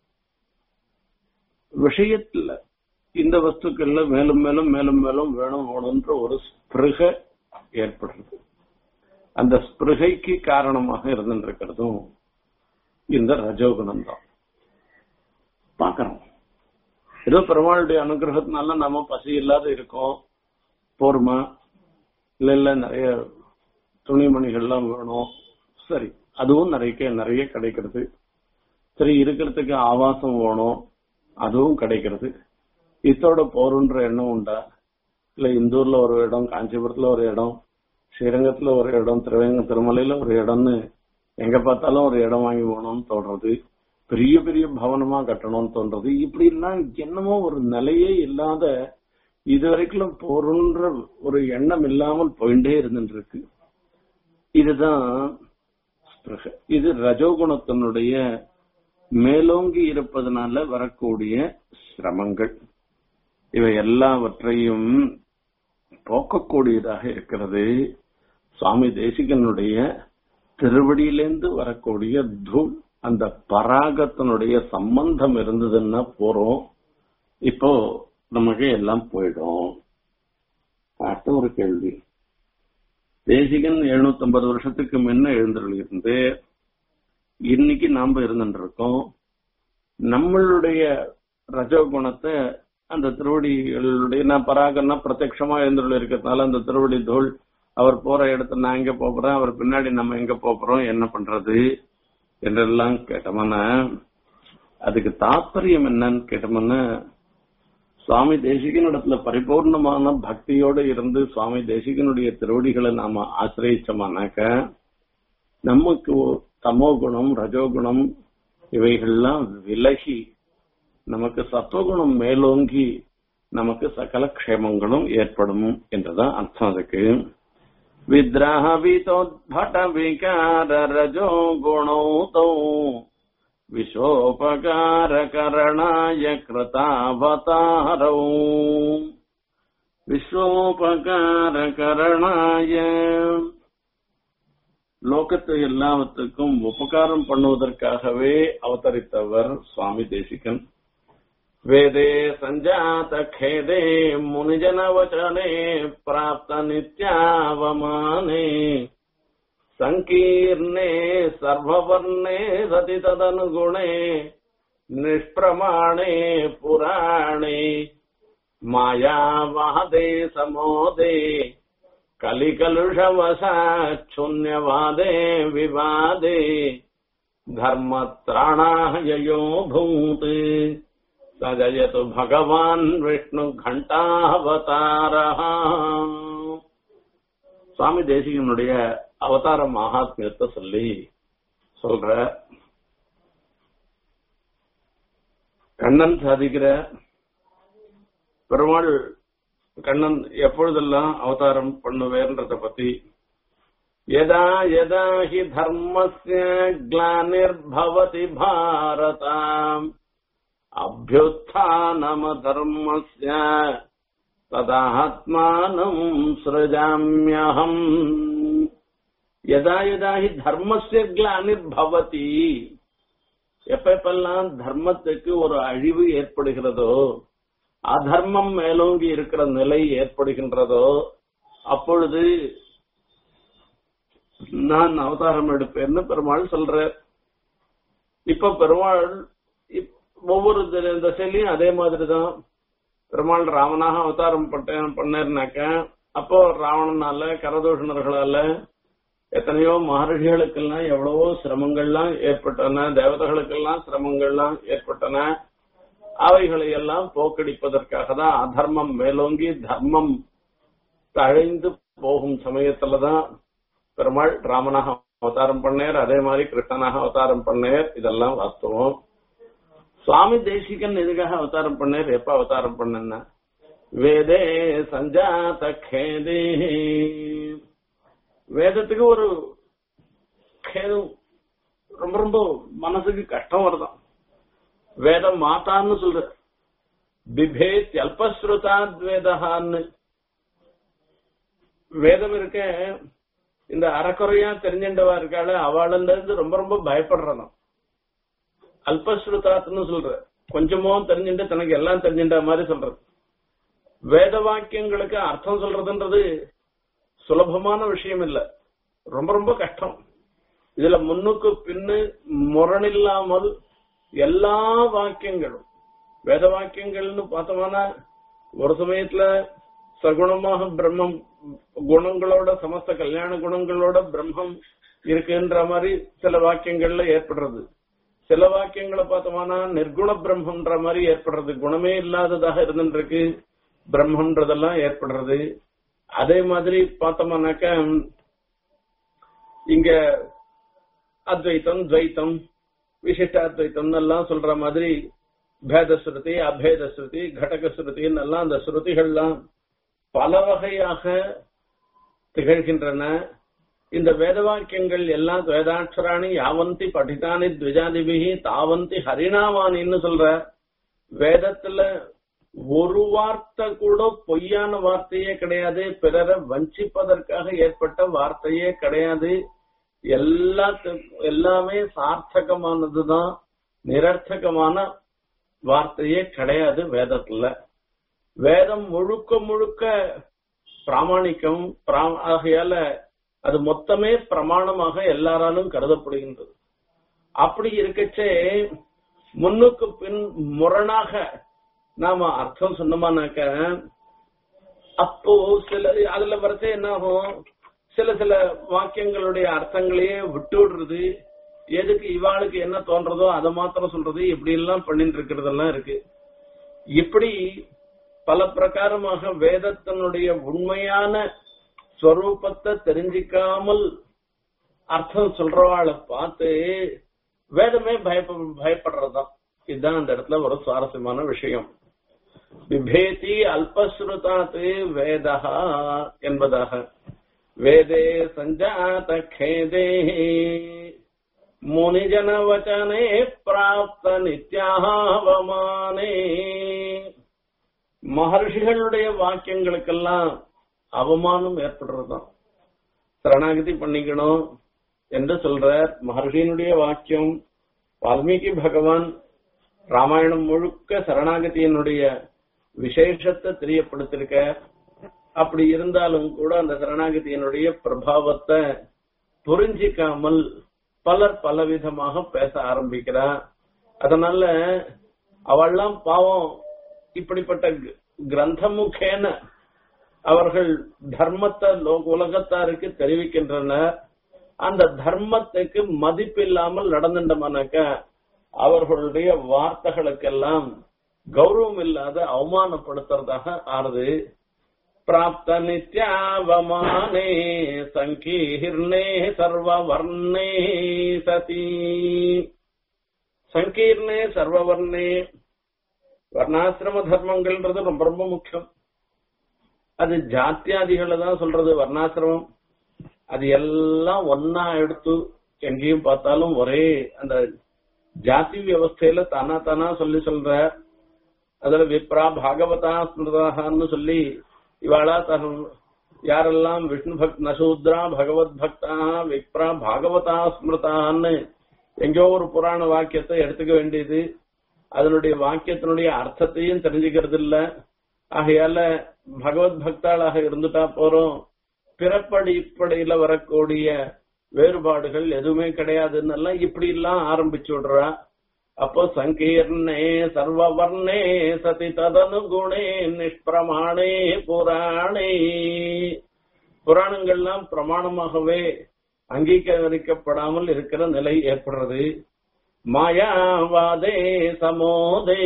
விஷயத்துல இந்த வஸ்துக்கள்ல மேலும் மேலும் மேலும் மேலும் வேணும் வேணும்ன்ற ஒரு ஸ்பிருக ஏற்படுறது அந்த ஸ்பிருகைக்கு காரணமாக இருந்துருக்கிறதும் இந்த ரஜோகுணம் தான் பாக்கிறோம் ஏதோ பெருமாளுடைய அனுகிரகத்தினால நம்ம பசி இல்லாத இருக்கோம் போருமா இல்ல இல்ல நிறைய துணிமணிகள்லாம் வேணும் சரி அதுவும் நிறைய நிறைய கிடைக்கிறது சரி இருக்கிறதுக்கு ஆவாசம் வேணும் அதுவும் கிடைக்கிறது இத்தோட போருன்ற எண்ணம் உண்டா இல்ல இந்தூர்ல ஒரு இடம் காஞ்சிபுரத்துல ஒரு இடம் ஸ்ரீரங்கத்துல ஒரு இடம் திருவேங்க திருமலையில ஒரு இடம்னு எங்க பார்த்தாலும் ஒரு இடம் வாங்கி போகணும்னு தோன்றது பெரிய பெரிய பவனமா கட்டணும்னு தோன்றது இப்படி எல்லாம் என்னமோ ஒரு நிலையே இல்லாத இதுவரைக்கும் போருன்ற ஒரு எண்ணம் இல்லாமல் போயிட்டே இருந்துட்டு இருக்கு இதுதான் ஸ்பிருக. இது ரஜோகுணத்தினுடைய மேலோங்கி இருப்பதனால வரக்கூடிய சிரமங்கள் இவை எல்லாவற்றையும் போக்கக்கூடியதாக இருக்கிறது சுவாமி தேசிகனுடைய திருவடியிலேந்து வரக்கூடிய தூள் அந்த பராகத்தினுடைய சம்பந்தம் இருந்ததுன்னா போறோம் இப்போ நமக்கு எல்லாம் போயிடும் அடுத்த ஒரு கேள்வி தேசிகன் எழுநூத்தி ஐம்பது வருஷத்துக்கு முன்ன எழுந்தருளிருந்து இன்னைக்கு நாம இருந்துட்டு இருக்கோம் நம்மளுடைய ரஜோகுணத்தை அந்த திருவடிகளுடைய நான் பராகன்னா பிரத்யட்சமா எழுந்துள்ள இருக்கிறதுனால அந்த திருவடி தோல் அவர் போற இடத்துல நான் எங்க போறேன் அவர் பின்னாடி நம்ம எங்க போறோம் என்ன பண்றது என்றெல்லாம் கேட்டோம்னா அதுக்கு தாற்பயம் என்னன்னு கேட்டோம்னா சுவாமி தேசிகனிடத்துல பரிபூர்ணமான பக்தியோட இருந்து சுவாமி தேசிகனுடைய திருவடிகளை நாம ஆசிரியச்சோமானாக்க நமக்கு தமோ குணம் ரஜோகுணம் இவைகள்லாம் விலகி நமக்கு சத்துவகுணம் மேலோங்கி நமக்கு சகல க்ஷேமங்களும் ஏற்படும் என்றுதான் அர்த்தம் அதுக்கு வித்ராவிதோத்பட விகார ரஜோ குணௌதௌ விஷோபகார கரணாய கிருதாவதாரௌ விஸ்வோபகார கரணாய லோகத்து எல்லாவற்றுக்கும் உபகாரம் பண்ணுவதற்காகவே அவதரித்தவர் சுவாமி தேசிகன் வேதே சஞ்சாத खेदे முனிஜன வச்சனே பிராப்த நித்யாவமானே சங்கீர்ணே சர்வவர்ணே சதி ததனுகுணே நிஷ்பிரமாணே புராணே மாயாவாதே சமோதே कलिकलुषवशाच्छून्यवादे विवादे धर्मत्राणाययो भूत् स जयतु भगवान् विष्णुघण्टावतारः சுவாமி தேசிகனுடைய அவதார மகாத்மியத்தை சொல்லி சொல்ற கண்ணன் சாதிக்கிற பெருமாள் கண்ணன் எப்பொழுதெல்லாம் அவதாரம் பண்ணுவேன்றத பத்தி யதா யதா ஹி தர்மஸ்ய கிளானிர்பவதி பாரதாம் அபியுத்தானம தர்மஸ்ய ததாத்மானம் சிருஜாமியகம் யதா யதா ஹி தர்மஸ்ய கிளானிர்பவதி எப்ப எப்பெல்லாம் தர்மத்துக்கு ஒரு அழிவு ஏற்படுகிறதோ அதர்மம் மேலோங்கி இருக்கிற நிலை ஏற்படுகின்றதோ அப்பொழுது நான் அவதாரம் எடுப்பேன்னு பெருமாள் சொல்ற இப்ப பெருமாள் இப்- ஒவ்வொரு தி- திசையிலயும் அதே மாதிரிதான் பெருமாள் ராமனாக அவதாரம் பட்டேன் பண்ணாருனாக்க அப்போ ராவணனால கரதூஷணர்களால எத்தனையோ மகர்ஷிகளுக்கெல்லாம் எவ்வளவோ சிரமங்கள்லாம் ஏற்பட்டன தேவதைகளுக்கெல்லாம் சிரமங்கள்லாம் ஏற்பட்டன அவைகளை எல்லாம் போக்கடிப்பதற்காக தான் அதர்மம் மேலோங்கி தர்மம் தழைந்து போகும் சமயத்துலதான் பெருமாள் ராமனாக அவதாரம் பண்ணேர் அதே மாதிரி கிருஷ்ணனாக அவதாரம் பண்ணேர் இதெல்லாம் வாஸ்தவம் சுவாமி தேசிகன் எதுக்காக அவதாரம் பண்ணேர் எப்ப அவதாரம் பண்ணா வேதே சஞ்சாத கேதே வேதத்துக்கு ஒரு கேதம் ரொம்ப ரொம்ப மனசுக்கு கஷ்டம் வருதான் வேதம் மாதான்னு சொல்ற பிபேத் அல்பஸ்ருதாத் வேதஹான்னு வேதம் இருக்க இந்த அறக்குறையா தெரிஞ்சின்றவா இருக்காள அவளில இருந்து ரொம்ப ரொம்ப பயப்படுறதாம் அல்பஸ்ருதாத்னு சொல்ற கொஞ்சமோ தெரிஞ்சுட்டு தனக்கு எல்லாம் தெரிஞ்சின்ற மாதிரி சொல்றது வேத வாக்கியங்களுக்கு அர்த்தம் சொல்றதுன்றது சுலபமான விஷயம் இல்ல ரொம்ப ரொம்ப கஷ்டம் இதுல முன்னுக்கு பின்னு முரணில்லாமல் எல்லா வாக்கியங்களும் வேத வாக்கியங்கள்னு பார்த்தோம்னா ஒரு சமயத்துல சகுணமாக பிரம்மம் குணங்களோட சமஸ்த கல்யாண குணங்களோட பிரம்மம் இருக்குன்ற மாதிரி சில வாக்கியங்கள்ல ஏற்படுறது சில வாக்கியங்களை பார்த்தோம்னா நிர்குண பிரம்மன்ற மாதிரி ஏற்படுறது குணமே இல்லாததாக இருந்துருக்கு பிரம்மன்றதெல்லாம் ஏற்படுறது அதே மாதிரி பார்த்தோம்னாக்க இங்க அத்வைத்தம் துவைத்தம் விசிஷ்டாத்வைத்தம் எல்லாம் சொல்ற மாதிரி பேத ஸ்ருதி அபேத ஸ்ருதி கடக ஸ்ருதின்னு எல்லாம் அந்த ஸ்ருதிகள்லாம் பல வகையாக திகழ்கின்றன இந்த வேத வாக்கியங்கள் எல்லாம் வேதாட்சராணி யாவந்தி படித்தானி த்விஜாதிபிகி தாவந்தி ஹரிணாமானின்னு சொல்ற வேதத்துல ஒரு வார்த்தை கூட பொய்யான வார்த்தையே கிடையாது பிறரை வஞ்சிப்பதற்காக ஏற்பட்ட வார்த்தையே கிடையாது எல்லாத்து எல்லாமே சார்த்தகமானதுதான் நிரர்த்தகமான வார்த்தையே கிடையாது வேதத்துல வேதம் முழுக்க முழுக்க பிராமணிக்கம் பிரா- ஆகையால அது மொத்தமே பிரமாணமாக எல்லாராலும் கருதப்படுகின்றது அப்படி இருக்கச்சே முன்னுக்கு பின் முரணாக நாம அர்த்தம் சொன்னோமானாக்க அப்போ சில அதுல வரச்சே என்ன ஆகும் சில சில வாக்கியங்களுடைய அர்த்தங்களையே விட்டு விடுறது எதுக்கு இவாளுக்கு என்ன தோன்றதோ அதை மாத்திரம் சொல்றது இப்படி எல்லாம் பண்ணிட்டு இருக்கிறதெல்லாம் இருக்கு இப்படி பல பிரகாரமாக வேதத்தினுடைய உண்மையான ஸ்வரூபத்தை தெரிஞ்சிக்காமல் அர்த்தம் சொல்றவாளை பார்த்து வேதமே பயப்ப பயப்படுறதுதான் இதுதான் அந்த இடத்துல ஒரு சுவாரஸ்யமான விஷயம் விபேதி அல்பஸ்ருதாத் வேதா என்பதாக வேதே சஞ்சாத கேதே முனிஜன வச்சனே பிராப்த நித்யாவமானே மகர்ஷிகளுடைய வாக்கியங்களுக்கெல்லாம் அவமானம் ஏற்படுறதுதான் சரணாகதி பண்ணிக்கணும் என்று சொல்றார் மகர்ஷியினுடைய வாக்கியம் வால்மீகி பகவான் ராமாயணம் முழுக்க சரணாகதியினுடைய விசேஷத்தை தெரியப்படுத்திருக்க அப்படி இருந்தாலும் கூட அந்த சரணாகதியினுடைய பிரபாவத்தை புரிஞ்சிக்காமல் பலர் பலவிதமாக பேச ஆரம்பிக்கிறா அதனால அவள்லாம் பாவம் இப்படிப்பட்ட கிரந்த முகேன அவர்கள் தர்மத்தை லோ- உலகத்தாருக்கு தெரிவிக்கின்றனர் அந்த தர்மத்துக்கு மதிப்பில்லாமல் நடந்துட்டோம்னாக்க அவர்களுடைய வார்த்தைகளுக்கெல்லாம் கௌரவம் இல்லாத அவமானப்படுத்துறதாக ஆறுது பிராப்த நித்யாவமானே சங்கீர்ணே சர்வவர்ணே சதி சங்கீர்ணே சர்வவர்ணே வர்ணாசிரம தர்மங்கள்ன்றது ரொம்ப ரொம்ப முக்கியம் அது ஜாத்தியாதிகளை தான் சொல்றது வர்ணாசிரமம் அது எல்லாம் ஒன்னா எடுத்து எங்கேயும் பார்த்தாலும் ஒரே அந்த ஜாதி வியவஸ்தையில தானா தானா சொல்லி சொல்ற அதுல விப்ரா பாகவதா ஸ்மிருதான்னு சொல்லி இவாளா தன் யாரெல்லாம் விஷ்ணு பக்த் நசூத்ரா பகவத் பக்தா விப்ரா பாகவதா ஸ்மிருதான்னு எங்கேயோ ஒரு புராண வாக்கியத்தை எடுத்துக்க வேண்டியது அதனுடைய வாக்கியத்தினுடைய அர்த்தத்தையும் தெரிஞ்சுக்கிறது இல்ல ஆகையால பகவத் பக்தாளாக இருந்துட்டா போறோம் பிறப்படி இப்படியில வரக்கூடிய வேறுபாடுகள் எதுவுமே கிடையாதுன்னு எல்லாம் இப்படி எல்லாம் ஆரம்பிச்சு விடுறா அப்போ சங்கீர்ணே சர்வவர்ணே சதி ததனு குணே நிஷ்பிரமாணே புராணே புராணங்கள்லாம் பிரமாணமாகவே அங்கீகரிக்கப்படாமல் இருக்கிற நிலை ஏற்படுறது மாயாவாதே சமோதே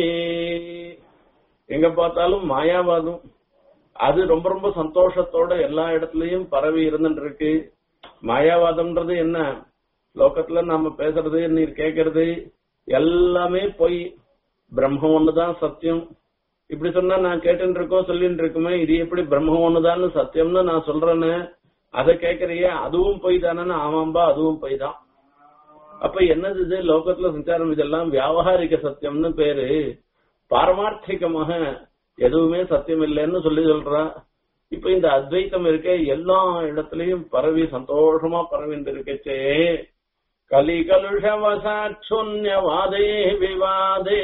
எங்க பார்த்தாலும் மாயாவாதம் அது ரொம்ப ரொம்ப சந்தோஷத்தோட எல்லா இடத்துலயும் பரவி இருந்துட்டு இருக்கு மாயாவாதம்ன்றது என்ன லோகத்துல நாம பேசுறது நீர் கேக்குறது எல்லாமே பொய் பிரம்மம் ஒண்ணுதான் சத்தியம் இப்படி சொன்னா நான் கேட்டுட்டு இருக்கோம் சொல்லிட்டு இருக்குமே இது எப்படி பிரம்மம் ஒண்ணுதான் சத்தியம்னு நான் சொல்றேன்னு அதை கேக்குறியே அதுவும் பொய் தானே ஆமாம்பா அதுவும் பொய் தான் அப்ப என்னது இது லோகத்துல சஞ்சாரம் இதெல்லாம் வியாவகாரிக சத்தியம்னு பேரு பாரமார்த்திகமாக எதுவுமே சத்தியம் இல்லைன்னு சொல்லி சொல்றா இப்ப இந்த அத்வைத்தம் இருக்க எல்லா இடத்துலயும் பரவி சந்தோஷமா பரவிட்டு இருக்கச்சே கலி கலுஷவசாட்சூன்யவாதே விவாதே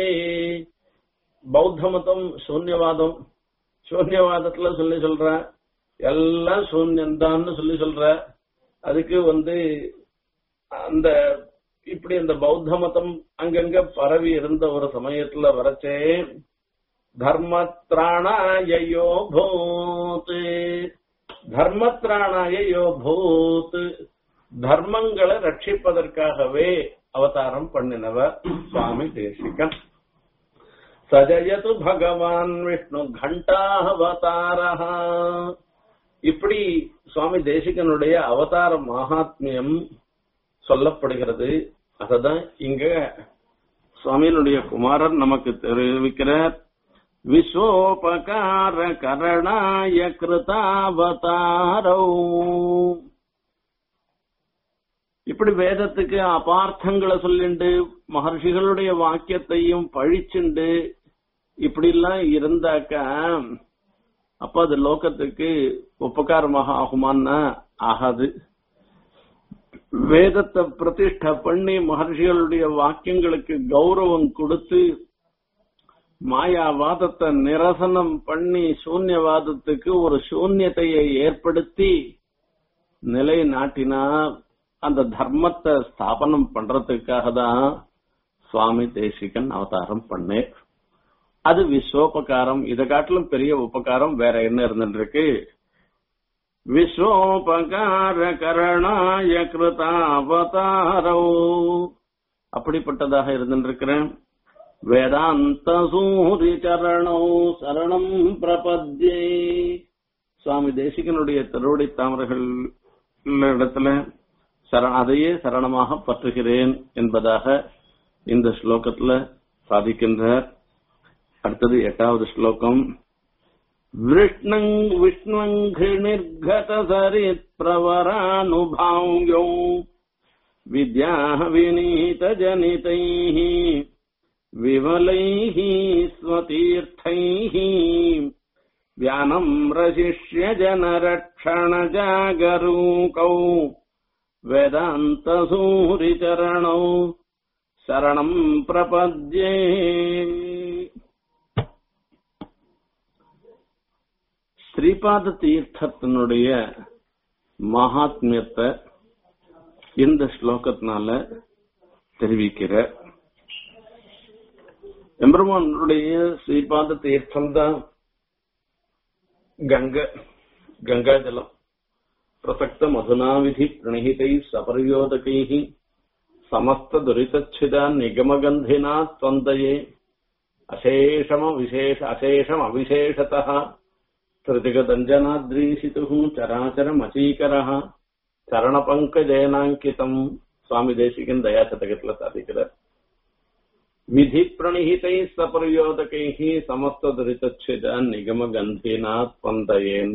பௌத்த மதம் சூன்யவாதம் சூன்யவாதத்துல சொல்லி சொல்ற எல்லாம் சூன்யம்தான்னு சொல்லி சொல்ற அதுக்கு வந்து அந்த இப்படி அந்த பௌத்த மதம் அங்கங்க பரவி இருந்த ஒரு சமயத்துல வரச்சே தர்மத்ராணாயோ பூத் தர்மத்ராணாயோ பூத் தர்மங்களை ரட்சிப்பதற்காகவே அவதாரம் பண்ணினவர் சுவாமி தேசிகன் சஜயது பகவான் விஷ்ணு கண்டாவதாரா இப்படி சுவாமி தேசிகனுடைய அவதார மகாத்மியம் சொல்லப்படுகிறது அததான் இங்க சுவாமியினுடைய குமாரர் நமக்கு தெரிவிக்கிறார் விஸ்வோபகார கரணாய கிருதாவதாரோ இப்படி வேதத்துக்கு அபார்த்தங்களை சொல்லிண்டு மகர்ஷிகளுடைய வாக்கியத்தையும் பழிச்சுண்டு இப்படி எல்லாம் இருந்தாக்க அப்ப அது லோகத்துக்கு உபகாரமாக ஆகுமான்னா ஆகாது வேதத்தை பிரதிஷ்ட பண்ணி மகர்ஷிகளுடைய வாக்கியங்களுக்கு கௌரவம் கொடுத்து மாயாவாதத்தை நிரசனம் பண்ணி சூன்யவாதத்துக்கு ஒரு சூன்யத்தையை ஏற்படுத்தி நிலை நாட்டினா அந்த தர்மத்தை ஸ்தாபனம் பண்றதுக்காக தான் சுவாமி தேசிகன் அவதாரம் பண்ணேன் அது விஸ்வோபகாரம் இதை காட்டிலும் பெரிய உபகாரம் வேற என்ன இருந்துருக்கு விஸ்வோபகார கரணாய கிருதாவதாரோ அப்படிப்பட்டதாக இருந்திருக்கிறேன் வேதாந்த சூரி சரணோ சரணம் பிரபத்யே சுவாமி தேசிகனுடைய திருவடி தாமரைகள் இடத்துல சர அதையே சரணமாக பற்றுகிறேன் என்பதாக இந்த ஸ்லோகத்துல சாதிக்கின்றார் அடுத்தது எட்டாவது ஸ்லோகம் விஷ்ணங் விஷ்ணுங்கிருநிர்கத சரித் பிரவரானுபாவ்யோ வித்யா விநீத ஜனிதைः विमलैः स्वतीर्थैः व्यानम्रशिष्य जनरक्षणजागरूकौ वेदान्तसूरिचरणौ शरणम् प्रपद्ये ஸ்ரீபாத தீர்த்தத்தினுடைய மகாத்மியத்தை இந்த ஸ்லோகத்தினால தெரிவிக்கிற எம்பெருமானுடைய ஸ்ரீபாத தீர்த்தம் தான் கங்கை கங்காஜலம் பிரசக்த மதுனா விதி பிரணிஹிதை சபரியோதகை சமஸ்த துரிதச்சிதா நிகமகந்தினா त्वन्दये அசேஷம விசேஷ அசேஷம் அவிசேஷதः திருதிகதஞ்சனாத்ரீசிதுः சராச்சரமச்சீகரः சரணபங்கஜேனாங்கிதம் சுவாமி தேசிகன் தயாசதகத்துல சாதிக்கிறார் விதி பிரணிஹிதை சபரியோதகை சமஸ்த துரிதச்சித நிகம கந்தீனா ஸ்பந்தயேன்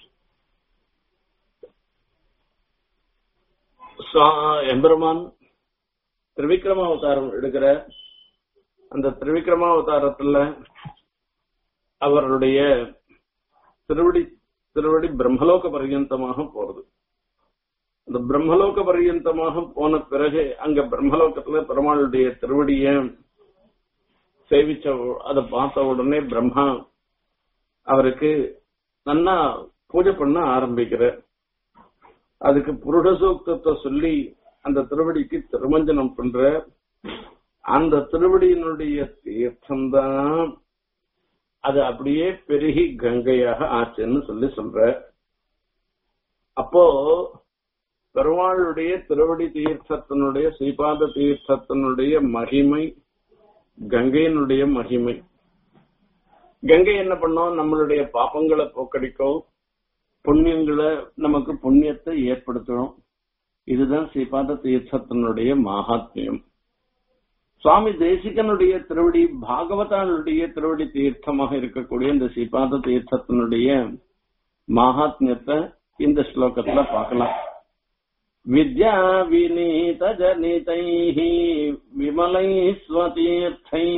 எம்பெருமான் திரிவிக்ரம அவதாரம் எடுக்கிற அந்த திரிவிக்ரம அவதாரத்துல அவருடைய திருவடி திருவடி பிரம்மலோக பர்யந்தமாக போறது அந்த பிரம்மலோக பர்யந்தமாக போன பிறகு அங்க பிரம்மலோகத்துல பெருமாளுடைய திருவடிய சேவிச்ச அதை பார்த்த உடனே பிரம்மா அவருக்கு நன்னா பூஜை பண்ண ஆரம்பிக்கிற அதுக்கு புருட சூக்தத்தை சொல்லி அந்த திருவடிக்கு திருமஞ்சனம் பண்ற அந்த திருவடியினுடைய தீர்த்தம் தான் அது அப்படியே பெருகி கங்கையாக ஆச்சுன்னு சொல்லி சொல்ற அப்போ பெருமாளுடைய திருவடி தீர்த்தத்தினுடைய ஸ்ரீபாத தீர்த்தத்தினுடைய மகிமை கங்கையினுடைய மகிமை கங்கை என்ன பண்ணோம் நம்மளுடைய பாப்பங்களை போக்கடிக்கும் புண்ணியங்களை நமக்கு புண்ணியத்தை ஏற்படுத்தணும் இதுதான் ஸ்ரீபாத தீர்த்தத்தினுடைய மகாத்மியம் சுவாமி தேசிகனுடைய திருவடி பாகவதானுடைய திருவடி தீர்த்தமாக இருக்கக்கூடிய இந்த ஸ்ரீபாத தீர்த்தத்தினுடைய மகாத்மியத்தை இந்த ஸ்லோகத்துல பார்க்கலாம் வித்யா விநீத ஜனிதை விமலை ஸ்வதீர்த்தை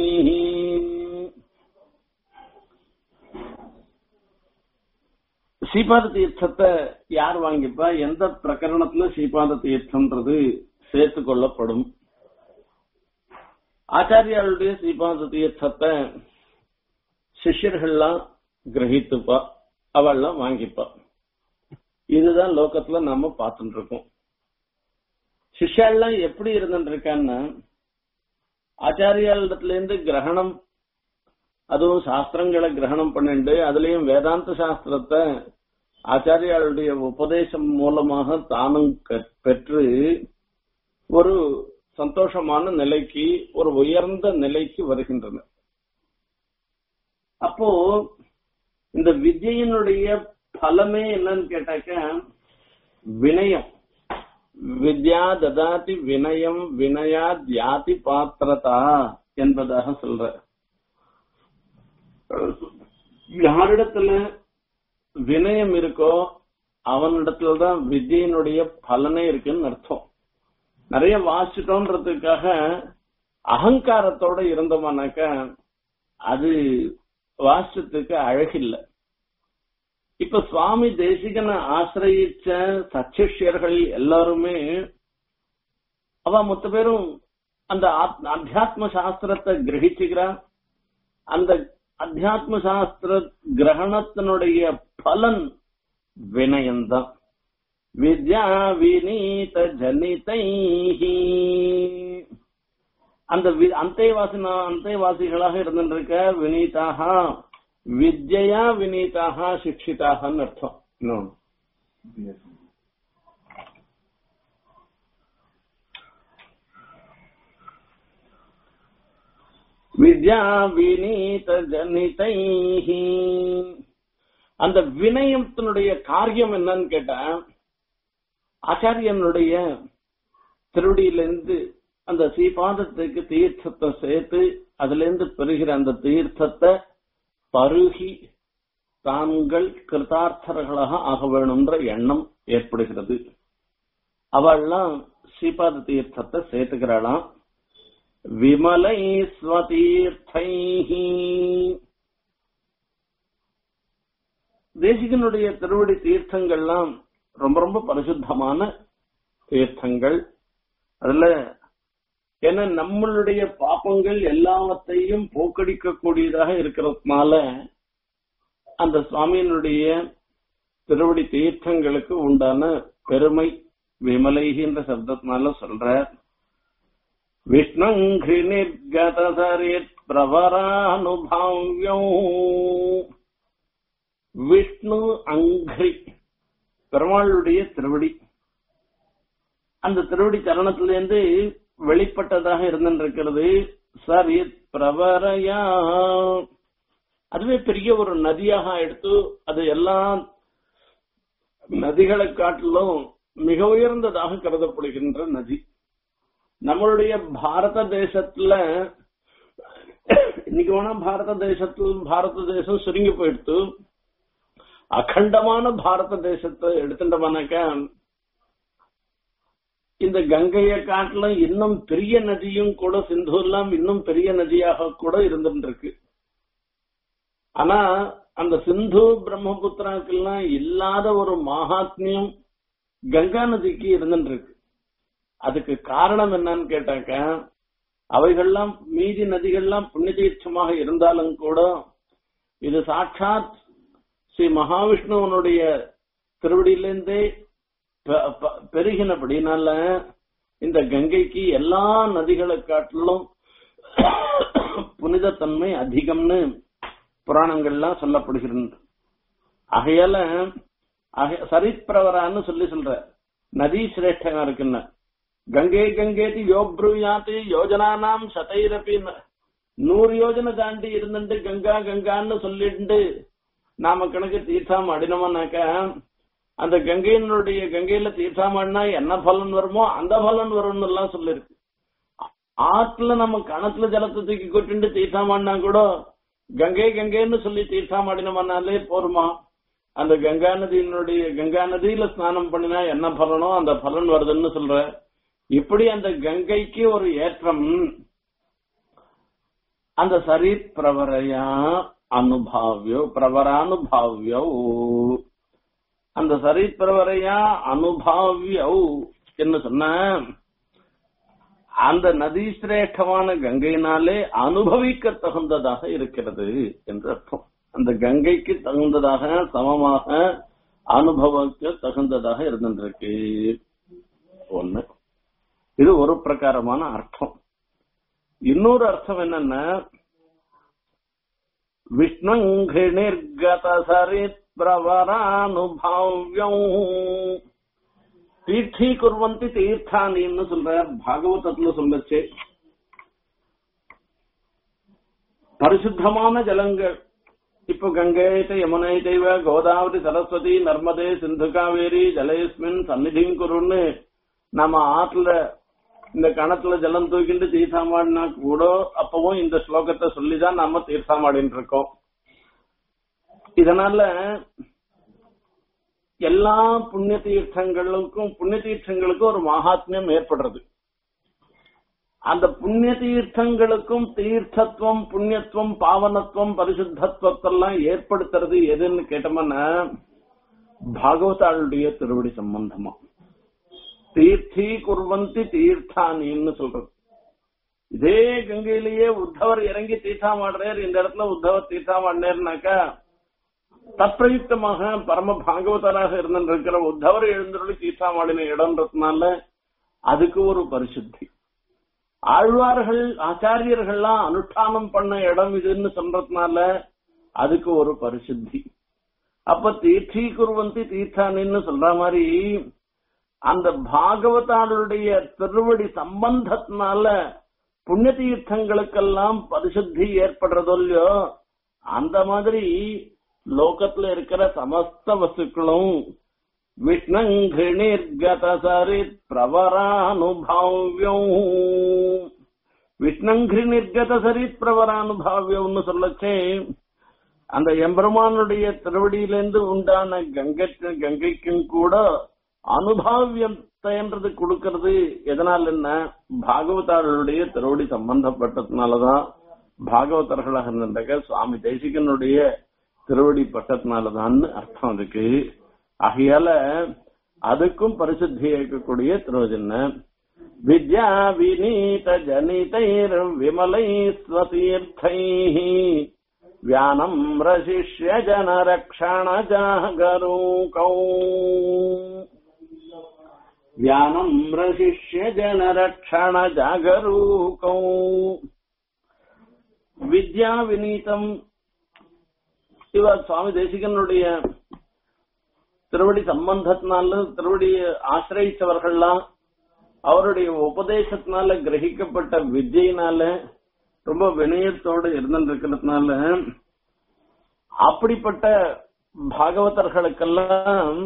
ஸ்ரீபாத தீர்த்தத்தை யார் வாங்கிப்பா எந்த பிரகரணத்துல ஸ்ரீபாத தீர்த்தம்ன்றது சேர்த்து கொள்ளப்படும் ஆச்சாரியாளுடைய ஸ்ரீபாத தீர்த்தத்தை சிஷ்யர்கள்லாம் கிரகித்துப்பா அவள்லாம் வாங்கிப்பா இதுதான் லோகத்துல நாம பார்த்துட்டு இருக்கோம் சிஷ்யாலாம் எப்படி இருந்துட்டு இருக்கான்னா ஆச்சாரியாளிடத்துல இருந்து கிரகணம் அதுவும் சாஸ்திரங்களை கிரகணம் பண்ணிண்டு அதுலயும் வேதாந்த சாஸ்திரத்தை ஆச்சாரியாளுடைய உபதேசம் மூலமாக தானும் பெற்று ஒரு சந்தோஷமான நிலைக்கு ஒரு உயர்ந்த நிலைக்கு வருகின்றன அப்போ இந்த வித்யினுடைய பலமே என்னன்னு கேட்டாக்க வினயம் வித்யா ததாதி வினயம் வினயா தியாதி பாத்திரதா என்பதாக சொல்ற யாரிடத்துல வினயம் இருக்கோ அவனிடத்துலதான் வித்யினுடைய பலனே இருக்குன்னு அர்த்தம் நிறைய வாசிட்டோன்றதுக்காக அகங்காரத்தோட இருந்தோம்னாக்க அது வாசிச்சதுக்கு அழகில்லை இப்ப சுவாமி தேசிகனை ஆசிரியிச்ச சச்சிஷ்யர்கள் எல்லாருமே அவ மொத்த பேரும் அந்த அத்தியாத்ம சாஸ்திரத்தை கிரகிச்சுக்கிறா அந்த அத்தியாத்ம சாஸ்திர கிரகணத்தினுடைய பலன் வினயம்தான் வித்யா வினீத ஜனிதை அந்த அந்தேவாசினா அந்தேவாசிகளாக இருந்திருக்க வினீதாக வித்யா வினீதாக சிக்ஷிதாகன்னு அர்த்தம் இன்னொன்னு வித்யா வினீத ஜனிதை அந்த வினயத்தினுடைய காரியம் என்னன்னு கேட்டா ஆச்சாரியனுடைய திருவடியிலிருந்து அந்த சீபாதத்துக்கு தீர்த்தத்தை சேர்த்து அதுல இருந்து பெறுகிற அந்த தீர்த்தத்தை பருகி தாங்கள் கிருதார்த்தர்களாக ஆக வேணும்ன்ற எண்ணம் ஏற்படுகிறது அவள்லாம் ஸ்ரீபாத தீர்த்தத்தை சேர்த்துக்கிறாளாம் விமலை ஸ்வதீர்த்தை தேசிகனுடைய திருவடி தீர்த்தங்கள்லாம் ரொம்ப ரொம்ப பரிசுத்தமான தீர்த்தங்கள் அதுல ஏன்னா நம்மளுடைய பாப்பங்கள் எல்லாவற்றையும் போக்கடிக்க கூடியதாக இருக்கிறதுனால அந்த சுவாமியினுடைய திருவடி தீர்த்தங்களுக்கு உண்டான பெருமை விமலைகின்ற சப்தத்தினால சொல்ற விஷ்ணுங்கி நிர்கதரித் பிரவரானுபாவியம் விஷ்ணு அங்கிரி பெருமாளுடைய திருவடி அந்த திருவடி சரணத்திலிருந்து வெளிப்பட்டதாக இருந்திருக்கிறது சரி பிரவரையா அதுவே பெரிய ஒரு நதியாக எடுத்து அது எல்லாம் நதிகளை காட்டிலும் மிக உயர்ந்ததாக கருதப்படுகின்ற நதி நம்மளுடைய பாரத தேசத்துல இன்னைக்கு வேணா பாரத தேசத்துல பாரத தேசம் சுருங்கி போயிடுத்து அகண்டமான பாரத தேசத்தை எடுத்துட்டோம்னாக்கா இந்த கங்கையை காட்டிலும் இன்னும் பெரிய நதியும் கூட சிந்து எல்லாம் இன்னும் பெரிய நதியாக கூட இருந்துட்டு இருக்கு ஆனா அந்த சிந்து பிரம்மபுத்திராக்கெல்லாம் இல்லாத ஒரு மகாத்மியம் கங்கா நதிக்கு இருந்துட்டு இருக்கு அதுக்கு காரணம் என்னன்னு கேட்டாக்க அவைகள்லாம் மீதி நதிகள்லாம் புண்ணிய தீர்த்தமாக இருந்தாலும் கூட இது சாட்சாத் ஸ்ரீ மகாவிஷ்ணுவனுடைய திருவடியிலிருந்தே பெருகினபடினால இந்த கங்கைக்கு எல்லா நதிகளை காட்டிலும் புனிதத்தன்மை அதிகம்னு புராணங்கள்லாம் சொல்லப்படுகிறது ஆகையால சரித்பிரவரான்னு சொல்லி சொல்ற நதி சிரேஷ்டமா இருக்குன்னு கங்கை கங்கேதி யோப்ருயாத்தி யோஜனானாம் சதைரப்பி நூறு யோஜனை தாண்டி இருந்துட்டு கங்கா கங்கான்னு சொல்லிட்டு நாம கணக்கு தீர்த்தம் அடினோம்னாக்க அந்த கங்கையினுடைய கங்கையில தீர்த்தாமன்னா என்ன பலன் வருமோ அந்த பலன் வரும்னு எல்லாம் சொல்லிருக்கு ஆற்றுல நம்ம கணத்துல ஜலத்தை தூக்கி கொட்டிட்டு தீர்த்தாமன்னா கூட கங்கை கங்கைன்னு சொல்லி தீர்த்தாமாடினோம்னாலே போருமா அந்த கங்கா நதியினுடைய கங்கா நதியில ஸ்நானம் பண்ணினா என்ன பலனோ அந்த பலன் வருதுன்னு சொல்ற இப்படி அந்த கங்கைக்கு ஒரு ஏற்றம் அந்த சரி பிரவரையா அனுபாவியோ பிரவரானுபாவியோ அந்த சரி பிரவரையா அனுபாவியோ என்ன சொன்ன அந்த நதி சிரேஷ்டமான கங்கையினாலே அனுபவிக்க தகுந்ததாக இருக்கிறது என்று அர்த்தம் அந்த கங்கைக்கு தகுந்ததாக சமமாக அனுபவிக்க தகுந்ததாக இருந்திருக்கு ஒண்ணு இது ஒரு பிரகாரமான அர்த்தம் இன்னொரு அர்த்தம் என்னன்னா விஷ்ணுங்கி நிர்கத சரித் பிரவரானுபாவியம் தீர்த்தி குர்வந்தி தீர்த்தானின்னு சொல்றார் பாகவதத்துல சொல்லச்சு பரிசுத்தமான ஜலங்கள் இப்போ கங்கை யமுனை தெய்வ கோதாவரி சரஸ்வதி நர்மதே சிந்து காவேரி ஜலேஸ்மின் சந்நிதியும் குருன்னு நம்ம ஆற்றுல இந்த கணத்துல ஜலம் தூக்கிட்டு தீர்த்தாமாடினா கூட அப்பவும் இந்த ஸ்லோகத்தை சொல்லிதான் நாம தீர்த்தாமாடின்னு இருக்கோம் இதனால எல்லா புண்ணிய தீர்த்தங்களுக்கும் புண்ணிய தீர்த்தங்களுக்கும் ஒரு மகாத்மியம் ஏற்படுறது அந்த புண்ணிய தீர்த்தங்களுக்கும் தீர்த்தத்துவம் புண்ணியத்துவம் பாவனத்துவம் பரிசுத்தத்துவத்தெல்லாம் ஏற்படுத்துறது எதுன்னு கேட்டோம்னா பாகவதாளுடைய திருவடி சம்பந்தமா தீர்த்தி குர்வந்தி தீர்த்தானின்னு சொல்றது இதே கங்கையிலேயே உத்தவர் இறங்கி தீர்த்தாமாடுறார் இந்த இடத்துல உத்தவர் தீர்த்தாமாடினாக்கா தற்பிரயுக்தமாக பரம பாகவதராக இருந்திருக்கிற உத்தவர் எழுந்தருளி தீர்த்தாமாடின இடம்ன்றதுனால அதுக்கு ஒரு பரிசுத்தி ஆழ்வார்கள் ஆச்சாரியர்கள்லாம் அனுஷ்டானம் பண்ண இடம் இதுன்னு சொல்றதுனால அதுக்கு ஒரு பரிசுத்தி அப்ப தீர்த்தி குருவந்தி தீர்த்தானின்னு சொல்ற மாதிரி அந்த பாகவதாளுடைய திருவடி சம்பந்தத்தினால புண்ணிய தீர்த்தங்களுக்கெல்லாம் பரிசுத்தி ஏற்படுறதோ இல்லையோ அந்த மாதிரி லோகத்துல இருக்கிற சமஸ்த வஸ்துக்களும் விஷ்ணங்கி நிர்கத சரித் பிரவரானுபாவியம் விஷ்ணங்கி நிர்கத சரித் பிரவரானுபாவியம்னு சொல்லச்சே அந்த எம்பெருமானுடைய திருவடியிலிருந்து உண்டான கங்கை கங்கைக்கும் கூட அனுபாவியத்தைன்றது கொடுக்கறது எதனால என்ன பாகவதார்களுடைய திருவடி சம்பந்தப்பட்டதுனாலதான் பாகவதர்களாக இருந்த சுவாமி தேசிகனுடைய திருவடி பட்டத்தினாலதான் அர்த்தம் அதுக்கு ஆகையால அதுக்கும் பரிசுத்தி இருக்கக்கூடிய திருவஜன்ன வித்யா விநீத ஜனிதைர் விமலை ஸ்வதீர்த்தை வியானம் ரசிஷ்ய ஜன ரக்ஷண ஜாகரூகௌ வியானம் ரசிஷ்ய ஜன ரக்ஷண ஜாகரூகௌ வித்யா விநீதம் இவர் சுவாமி தேசிகனுடைய திருவடி சம்பந்தத்தினால திருவடி ஆசிரியச்சவர்கள்லாம் அவருடைய உபதேசத்தினால கிரகிக்கப்பட்ட வித்யினால ரொம்ப வினயத்தோடு இருந்திருக்கிறதுனால அப்படிப்பட்ட பாகவதர்களுக்கெல்லாம்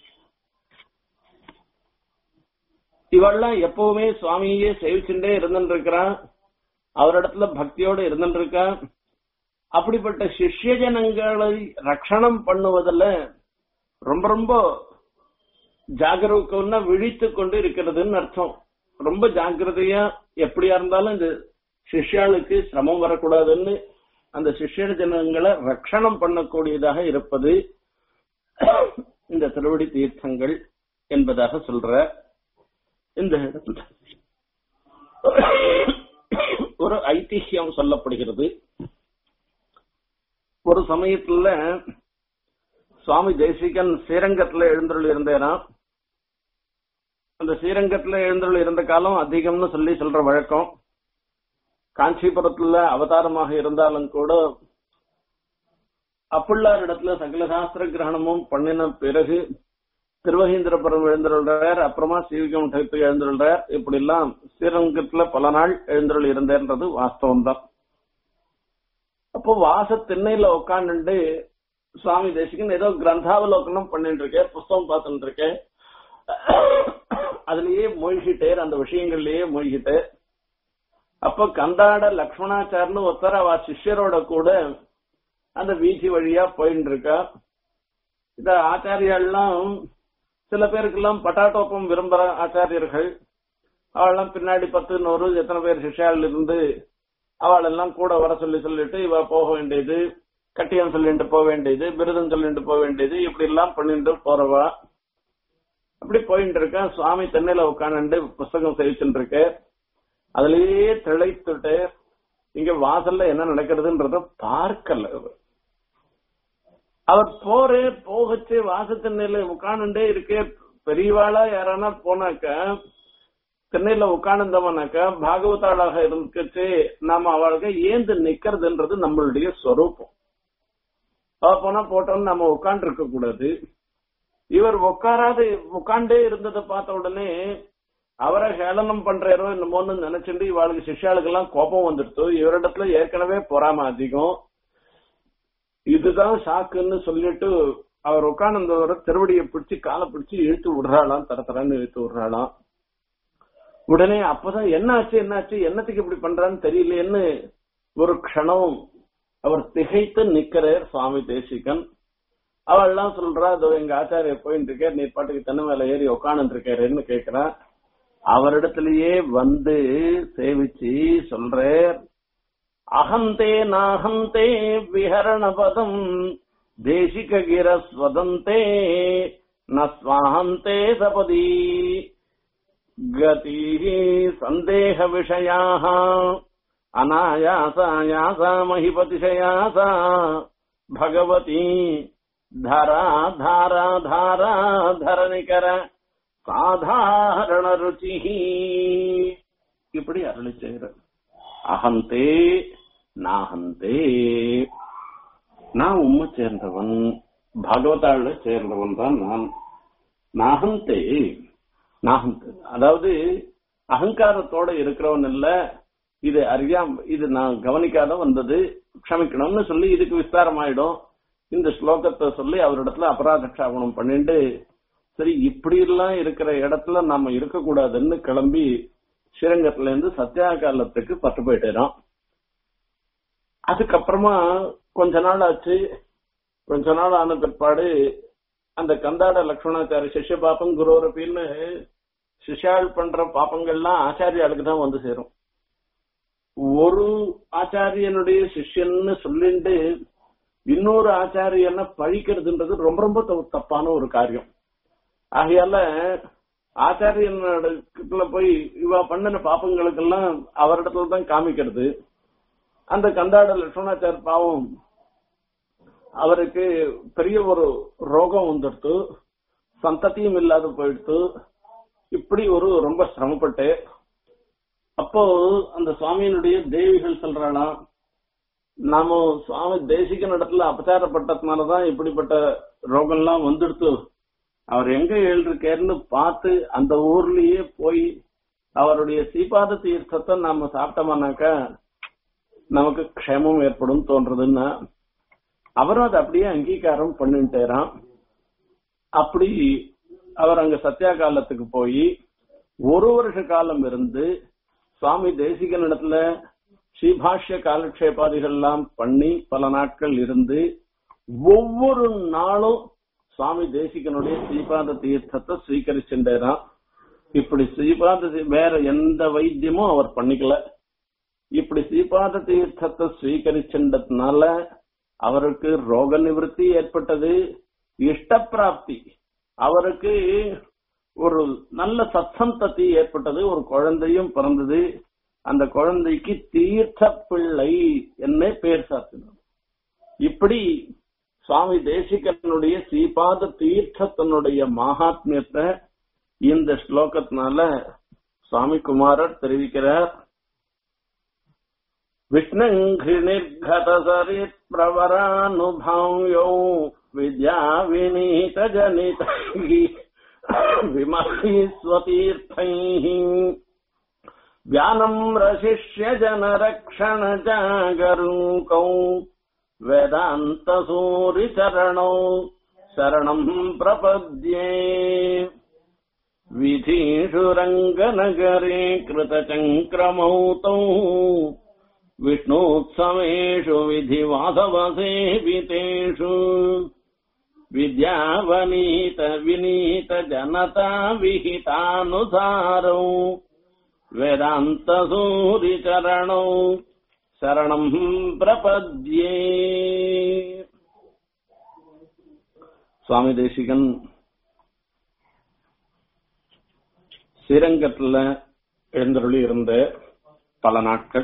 இவெல்லாம் எப்பவுமே சுவாமியே சேவிச்சுட்டே இருந்துருக்கிறான் அவரிடத்துல பக்தியோடு இருந்துருக்கா அப்படிப்பட்ட சிஷ்ய ஜனங்களை ரட்சணம் பண்ணுவதில் ரொம்ப ரொம்ப ஜாகரூக்கம்னா விழித்து கொண்டு இருக்கிறதுன்னு அர்த்தம் ரொம்ப ஜாக்கிரதையா எப்படியா இருந்தாலும் இந்த சிஷ்யாளுக்கு சிரமம் வரக்கூடாதுன்னு அந்த சிஷ்ய ஜனங்களை ரட்சணம் பண்ணக்கூடியதாக இருப்பது இந்த திருவடி தீர்த்தங்கள் என்பதாக சொல்ற இந்த இடத்துல ஒரு ஐதிஹ்யம் சொல்லப்படுகிறது ஒரு சமயத்துல சுவாமி தேசிகன் ஸ்ரீரங்கத்துல எழுந்தருள் இருந்தேனா அந்த ஸ்ரீரங்கத்துல எழுந்தருள் இருந்த காலம் அதிகம்னு சொல்லி சொல்ற வழக்கம் காஞ்சிபுரத்துல அவதாரமாக இருந்தாலும் கூட அப்புள்ளார் இடத்துல சகல சாஸ்திர கிரகணமும் பண்ணின பிறகு திருவகீந்திரபுரம் எழுந்துள்ளார் அப்புறமா ஸ்ரீவிகம் மட்டத்துக்கு எழுந்துள்ளார் இப்படி எல்லாம் ஸ்ரீரங்கத்துல பல நாள் எழுந்துள்ள இருந்தேன்றது வாஸ்தவம் தான் அப்போ வாச திண்ணையில உட்காந்துட்டு சுவாமி தேசிகன் ஏதோ கிரந்தாவலோகனம் பண்ணிட்டு இருக்கேன் புஸ்தகம் பார்த்துட்டு இருக்கேன் அதுலயே மூழ்கிட்டேர் அந்த விஷயங்கள்லயே மூழ்கிட்டு அப்ப கந்தாட லக்ஷ்மணாச்சார்னு ஒருத்தர் அவ சிஷ்யரோட கூட அந்த வீதி வழியா போயிட்டு இருக்கா இந்த ஆச்சாரியெல்லாம் சில பேருக்கெல்லாம் பட்டாட்டோப்பம் விரும்புற ஆச்சாரியர்கள் அவளெல்லாம் பின்னாடி பத்து நூறு எத்தனை பேர் சிஷ்யால் இருந்து அவளெல்லாம் கூட வர சொல்லி சொல்லிட்டு இவ போக வேண்டியது கட்டியம் சொல்லிட்டு போக வேண்டியது விருதம் சொல்லிட்டு போக வேண்டியது இப்படி எல்லாம் பண்ணிட்டு போறவா அப்படி போயிட்டு இருக்கா சுவாமி தென்னையில உட்காந்து புஸ்தகம் சேவிச்சுட்டு இருக்கு அதுலயே திளைத்துட்டு இங்க வாசல்ல என்ன நடக்கிறதுன்றத பார்க்கல அவர் அவர் போறே போகச்சு வாச திண்ணையில உட்காந்துட்டே இருக்கே பெரியவாளா யாரானா போனாக்க திண்ணையில உட்கார்ந்தவனாக்கா பாகவதாளாக இருக்கச்சு நாம அவளுக்கு ஏந்து நிக்கிறதுன்றது நம்மளுடைய ஸ்வரூபம் அவ போனா போட்டோம்னு நம்ம உட்காந்து இருக்க கூடாது இவர் உட்காராது உட்காண்டே இருந்ததை பார்த்த உடனே அவரை ஹேளனம் பண்றாரோ என்னமோன்னு நினைச்சுட்டு இவாளுக்கு சிஷ்யாளுக்கு எல்லாம் கோபம் வந்துடுத்து இவரிடத்துல ஏற்கனவே பொறாம அதிகம் இதுதான் ஷாக்குன்னு சொல்லிட்டு அவர் உட்கார்ந்தவரை திருவடியை பிடிச்சு காலை பிடிச்சு இழுத்து விடுறாளாம் தர தரன்னு இழுத்து விடுறாளாம் உடனே அப்பதான் என்னாச்சு என்னாச்சு என்னத்துக்கு இப்படி பண்றான்னு தெரியலையேன்னு ஒரு க்ஷணம் அவர் திகைத்து நிக்கிறார் சுவாமி தேசிகன் அவள்லாம் சொல்றா அதோ எங்க ஆச்சாரியர் போயிட்டு இருக்கார் நீ பாட்டுக்கு தென்னை மேல ஏறி உட்காந்து இருக்காருன்னு கேக்குறான் அவரிடத்திலேயே வந்து சேவிச்சு சொல்றார் அகந்தே நாகந்தே விஹரணபதம் தேசிக கிரஸ்வதந்தே நஸ்வாஹந்தே சபதி கதி சந்தேக விஷயாக அநாயாசாயாசா மகிபதிஷயாசா பகவதி தரா தாரா தாரா தரணிகர சாதாரண ருச்சி இப்படி அருளி செய்கிறார் அகந்தே நாகந்தே நான் உண்மை சேர்ந்தவன் பகவதாள சேர்ந்தவன் தான் நான் நாகந்தே நாகந்தே அதாவது அகங்காரத்தோட இருக்கிறவன் இல்ல இது அறியாம இது நான் கவனிக்காத வந்தது க்ஷமிக்கணும்னு சொல்லி இதுக்கு விஸ்தாரமாயிடும் இந்த ஸ்லோகத்தை சொல்லி அவரிடத்துல அபராத க்ஷாபனம் பண்ணிட்டு சரி இப்படி எல்லாம் இருக்கிற இடத்துல நாம இருக்கக்கூடாதுன்னு கிளம்பி ஸ்ரீரங்கத்துல இருந்து சத்தியாகாலத்துக்கு பட்டு போயிட்டோம் அதுக்கப்புறமா கொஞ்ச நாள் ஆச்சு கொஞ்ச நாள் ஆன பிற்பாடு அந்த கந்தாட லக்ஷ்மணாச்சாரி சிஷ்ய பாப்பம் குருவரப்பின்னு சிஷ்யாள் பண்ற பாப்பங்கள்லாம் ஆச்சாரியாளுக்கு தான் வந்து சேரும் ஒரு ஆச்சாரியனுடைய சிஷ்யன்னு சொல்லிட்டு இன்னொரு ஆச்சாரியனை பழிக்கிறதுன்றது ரொம்ப ரொம்ப தப்பான ஒரு காரியம் ஆகையால ஆச்சாரியனிடத்துல போய் இவ பண்ணின பாப்பங்களுக்கெல்லாம் அவரிடத்துல தான் காமிக்கிறது அந்த கந்தாட லட்சுமணாச்சார் பாவம் அவருக்கு பெரிய ஒரு ரோகம் வந்துடுத்து சந்ததியும் இல்லாத போயிடுத்து இப்படி ஒரு ரொம்ப சிரமப்பட்டு அப்போ அந்த சுவாமியினுடைய தேவிகள் சொல்றாளாம் நாம சுவாமி தேசிக இடத்துல அபச்சாரப்பட்டதுனாலதான் இப்படிப்பட்ட ரோகம்லாம் வந்துடுத்து அவர் எங்க எழுதிருக்காருன்னு பார்த்து அந்த ஊர்லயே போய் அவருடைய சீபாத தீர்த்தத்தை நாம சாப்பிட்டோம்னாக்கா நமக்கு க்ஷேமம் ஏற்படும் தோன்றதுன்னா அவரும் அதை அப்படியே அங்கீகாரம் பண்ணிட்டாராம் அப்படி அவர் அங்க சத்தியாகாலத்துக்கு போய் ஒரு வருஷ காலம் இருந்து சுவாமி தேசிகன் இடத்துல ஸ்ரீபாஷ்ய காலக்ஷேபாதிகள் எல்லாம் பண்ணி பல நாட்கள் இருந்து ஒவ்வொரு நாளும் சுவாமி தேசிகனுடைய ஸ்ரீபாத தீர்த்தத்தை ஸ்வீகரிச்சுட்டாராம் இப்படி ஸ்ரீபாத தீ- வேற எந்த வைத்தியமும் அவர் பண்ணிக்கல இப்படி ஸ்ரீபாத தீர்த்தத்தை ஸ்வீகரிச்சுட்டதுனால அவருக்கு ரோக நிவர்த்தி ஏற்பட்டது இஷ்டப்பிராப்தி அவருக்கு ஒரு நல்ல சத்சந்ததி ஏற்பட்டது ஒரு குழந்தையும் பிறந்தது அந்த குழந்தைக்கு தீர்த்த பிள்ளை என்ன பேர் சாத்தினார் இப்படி சுவாமி தேசிகனுடைய ஸ்ரீபாத தீர்த்தத்தினுடைய மகாத்மியத்தை இந்த ஸ்லோகத்தினால சுவாமி குமாரர் தெரிவிக்கிறார் विष्णङ्घ्रिनिर्घतसरित् प्रवरानुभाव्यौ विद्या विनीतजनितैः विमहिः स्वतीर्थैः व्यानम्रशिष्यजनरक्षणजागरूकौ वेदान्तसूरिचरणौ शरणम् प्रपद्ये विधीषु रङ्गनगरे कृतचङ्क्रमौतौ विष्णोत्सवेषु विधिवासवसेवितेषु विद्यावनीत विनीत जनता विहितानुसारौ वेदान्तसूरिचरणौ शरणम् प्रपद्ये சுவாமி தேசிகன் ஸ்ரீரங்கத்துல எழுந்தருளி இருந்த பல நாட்கள்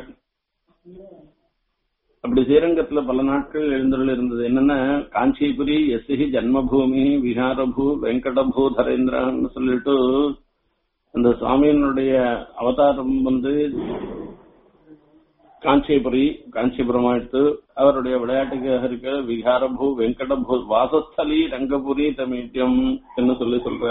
அப்படி ஸ்ரீரங்கத்துல பல நாட்கள் எழுந்தருள் இருந்தது என்னன்னா காஞ்சிபுரி எஸ்ஹி ஜன்மபூமி விஹாரபூ வெங்கடபூதரேந்திரன்னு சொல்லிட்டு அந்த சுவாமியினுடைய அவதாரம் வந்து காஞ்சிபுரி காஞ்சிபுரம் எடுத்து அவருடைய விளையாட்டுக்காக இருக்க விகாரபூ வெங்கடபூ வாசஸ்தலி ரங்கபுரி தமிழ்யம் என்று சொல்லி சொல்ற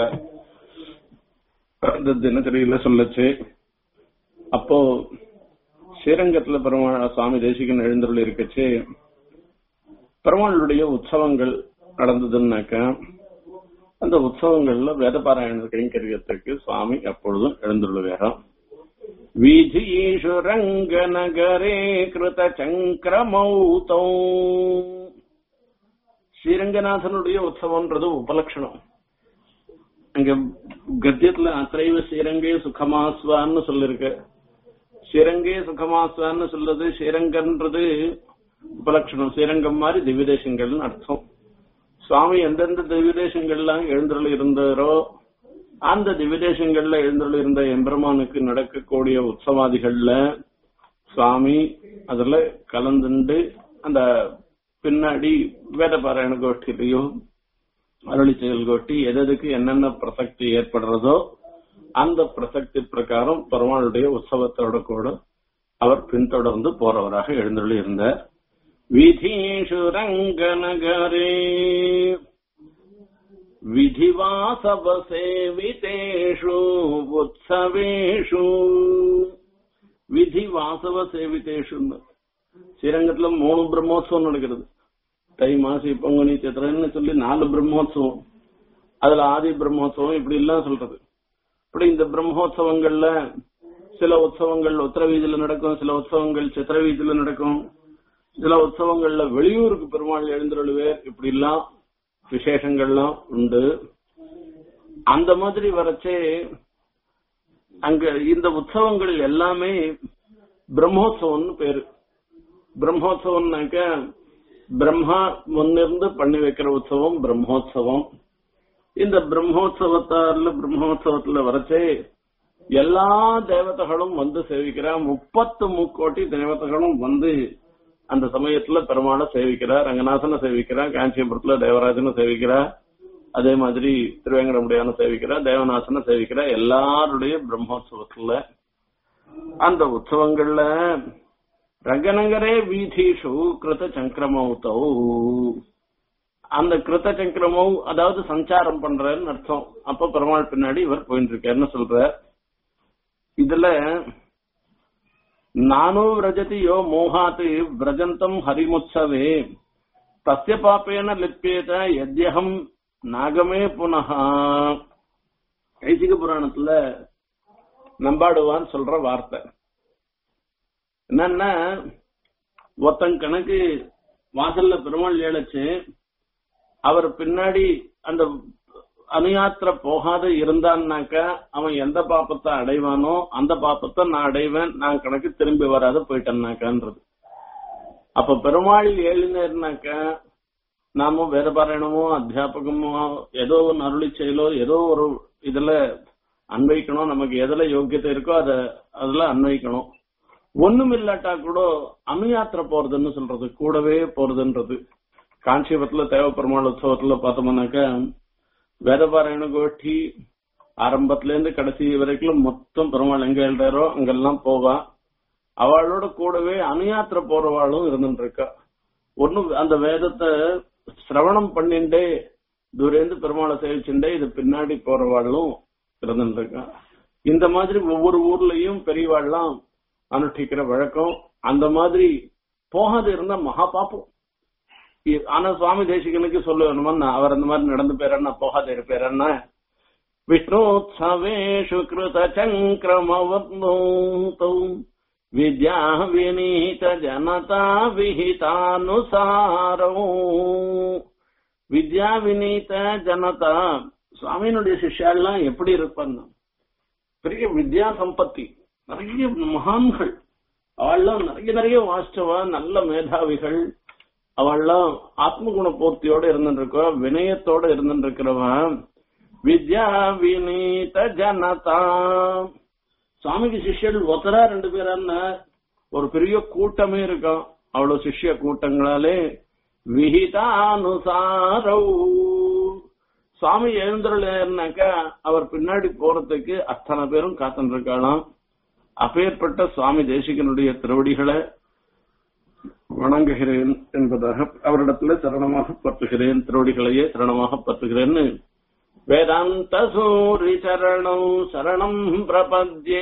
அந்த தினசரியில சொல்லச்சு அப்போ ஸ்ரீரங்கத்துல பெருமாள் சுவாமி தேசிகன் எழுந்தருள் இருக்கச்சு பெருமாளுடைய உற்சவங்கள் நடந்ததுன்னாக்கா அந்த உற்சவங்கள்ல வேதபாராயண கைங்கரியத்துக்கு சுவாமி அப்பொழுதும் எழுந்துள்ளுகிறாராம் வீதீஷு ரங்கநகரே கிருத சங்கிரமௌதோ ஸ்ரீரங்கநாதனுடைய உற்சவம்ன்றது உபலட்சணம் அங்க கத்தியத்துல அத்திரைவ ஸ்ரீரங்கே சுகமாஸ்வான்னு சொல்லிருக்கு ஸ்ரீரங்கே சுகமாஸ்வான்னு சொல்றது ஸ்ரீரங்கன்றது உபலட்சணம் ஸ்ரீரங்கம் மாதிரி திவ்யதேசங்கள்னு அர்த்தம் சுவாமி எந்தெந்த திவ்யதேசங்கள்லாம் எழுந்தருள் இருந்தாரோ அந்த திவ்யதேசங்கள்ல எழுந்தருள் இருந்த எம்பெருமானுக்கு நடக்கக்கூடிய உற்சவாதிகள்ல சுவாமி அதுல கலந்துண்டு அந்த பின்னாடி வேத பாராயண கோஷ்டிலையோ அருளி செயல் கோஷ்டி எதுக்கு என்னென்ன பிரசக்தி ஏற்படுறதோ அந்த பிரசக்தி பிரகாரம் பெருமாளுடைய உற்சவத்தோட கூட அவர் பின்தொடர்ந்து போறவராக எழுந்தருளி இருந்தார் விதீஷு ரங்கநகரே விதிவாசவசேவிதேஷு உற்சவேஷு விதி வாசவ சேவிதேஷுன்னு ஸ்ரீரங்கத்துல மூணு பிரம்மோத்சவம் நடக்கிறது தை மாசி பங்குனி சித்திரன்னு சொல்லி நாலு பிரம்மோத்சவம் அதுல ஆதி பிரம்மோத்சவம் இப்படி எல்லாம் சொல்றது இப்படி இந்த பிரம்மோத்சவங்கள்ல சில உற்சவங்கள் உத்தரவீதியில நடக்கும் சில உற்சவங்கள் சித்திரவீதியில நடக்கும் சில உற்சவங்கள்ல வெளியூருக்கு பெருமாள் எழுந்தருளுவேர் இப்படி எல்லாம் விசேஷங்கள்லாம் உண்டு அந்த மாதிரி வரச்சே அங்க இந்த உற்சவங்கள் எல்லாமே பிரம்மோத்சவம்னு பேரு பிரம்மோத்சவம்னாக்க பிரம்மா முன்னிருந்து பண்ணி வைக்கிற உற்சவம் பிரம்மோத்சவம் இந்த பிரம்மோத்சவத்தால பிரம்மோத்சவத்துல வரச்சே எல்லா தேவதைகளும் வந்து சேவிக்கிறா முப்பத்து முக்கோட்டி தேவதைகளும் வந்து அந்த சமயத்துல பெருமாளை சேவிக்கிறா ரங்கநாதனை சேவிக்கிறா காஞ்சிபுரத்துல தேவராஜனை சேவிக்கிறா அதே மாதிரி திருவேங்கடமுடியான சேவிக்கிறா தேவநாசனை சேவிக்கிறா எல்லாருடைய பிரம்மோத்சவத்துல அந்த உற்சவங்கள்ல ரங்கநகரே வீதீஷு கிருத சங்கிரமௌத்தௌ அந்த கிருத்த சக்கரமும் அதாவது சஞ்சாரம் பண்றன்னு அர்த்தம் அப்ப பெருமாள் பின்னாடி இவர் போயிட்டு இருக்காருன்னு சொல்ற இதுல நானோ விரஜதி யோ மோகாத்து விரஜந்தம் ஹரிமுத்சவே தஸ்ய பாப்பேன லிப்பியத யத்யகம் நாகமே புனः ஐசிக புராணத்துல நம்பாடுவான்னு சொல்ற வார்த்தை என்னன்னா ஒருத்தன் கணக்கு வாசல்ல பெருமாள் ஏழச்சு அவர் பின்னாடி அந்த அனுயாத்திர போகாத இருந்தான்னாக்க அவன் எந்த பாப்பத்தை அடைவானோ அந்த பாப்பத்தை நான் அடைவேன் நான் கணக்கு திரும்பி வராத போயிட்டேன்னாக்கான்றது அப்ப பெருமாள் ஏழுனாக்க நாம வேத பாராயணமோ அத்தியாபகமோ ஏதோ ஒரு அருளி செயலோ ஏதோ ஒரு இதுல அன்வைக்கணும் நமக்கு எதுல யோக்கியத்தை இருக்கோ அத அதுல அன்வைக்கணும் ஒண்ணும் இல்லாட்டா கூட அனுயாத்திர போறதுன்னு சொல்றது கூடவே போறதுன்றது காஞ்சிபுரத்துல தேவ பெருமாள் உற்சவத்துல பார்த்தோம்னாக்க வேதபாராயண கோஷ்டி ஆரம்பத்துல இருந்து கடைசி வரைக்கும் மொத்தம் பெருமாள் எங்க எழுறாரோ அங்கெல்லாம் போவா அவளோட கூடவே அனுயாத்திர போறவாளும் இருந்துட்டு இருக்கா ஒன்னும் அந்த வேதத்தை சிரவணம் பண்ணிண்டே தூரேந்து பெருமாளை சேவிச்சுண்டே இது பின்னாடி போறவாளும் இருந்துட்டு இருக்கா இந்த மாதிரி ஒவ்வொரு ஊர்லயும் பெரியவாள்லாம் அனுஷ்டிக்கிற வழக்கம் அந்த மாதிரி போகாது இருந்தா மகா பாப்போம் இ- ஆனா சுவாமி தேசிகனுக்கு சொல்ல வேணுமா அவர் அந்த மாதிரி நடந்து போயிறன்னா போகாத இருப்பாரன்னா விஷ்ணோத்சவேஷு கிருத சங்கிரமவர்ணோதௌ வித்யா வினீத ஜனதா விஹிதானுசாரோ வித்யா வினீத ஜனதா சுவாமியினுடைய சிஷ்யாலாம் எப்படி இருப்பாங்க பெரிய வித்யா சம்பத்தி நிறைய மகான்கள் அவள்லாம் நிறைய நிறைய வாஸ்தவா நல்ல மேதாவிகள் அவள்லாம் ஆத்மகுண பூர்த்தியோட இருந்துருக்கா வினயத்தோட இருந்துருக்கிறவன் வித்யா வினீத ஜனதா சுவாமிக்கு சிஷ்யர்கள் ஒத்தரா ரெண்டு பேரான்னா ஒரு பெரிய கூட்டமே இருக்கும் அவ்வளவு சிஷ்ய கூட்டங்களாலே விஹிதானுசாரௌ சுவாமி எழுந்துருனாக்கா அவர் பின்னாடி போறதுக்கு அத்தனை பேரும் காத்துட்டு இருக்காளாம் அப்பேற்பட்ட சுவாமி தேசிகனுடைய திருவடிகளை வணங்குகிறேன் என்பதாக அவரிடத்துல சரணமாக பற்றுகிறேன் திருவடிகளையே சரணமாக பற்றுகிறேன்னு வேதாந்த சூரி சரணம் சரணம் பிரபத்யே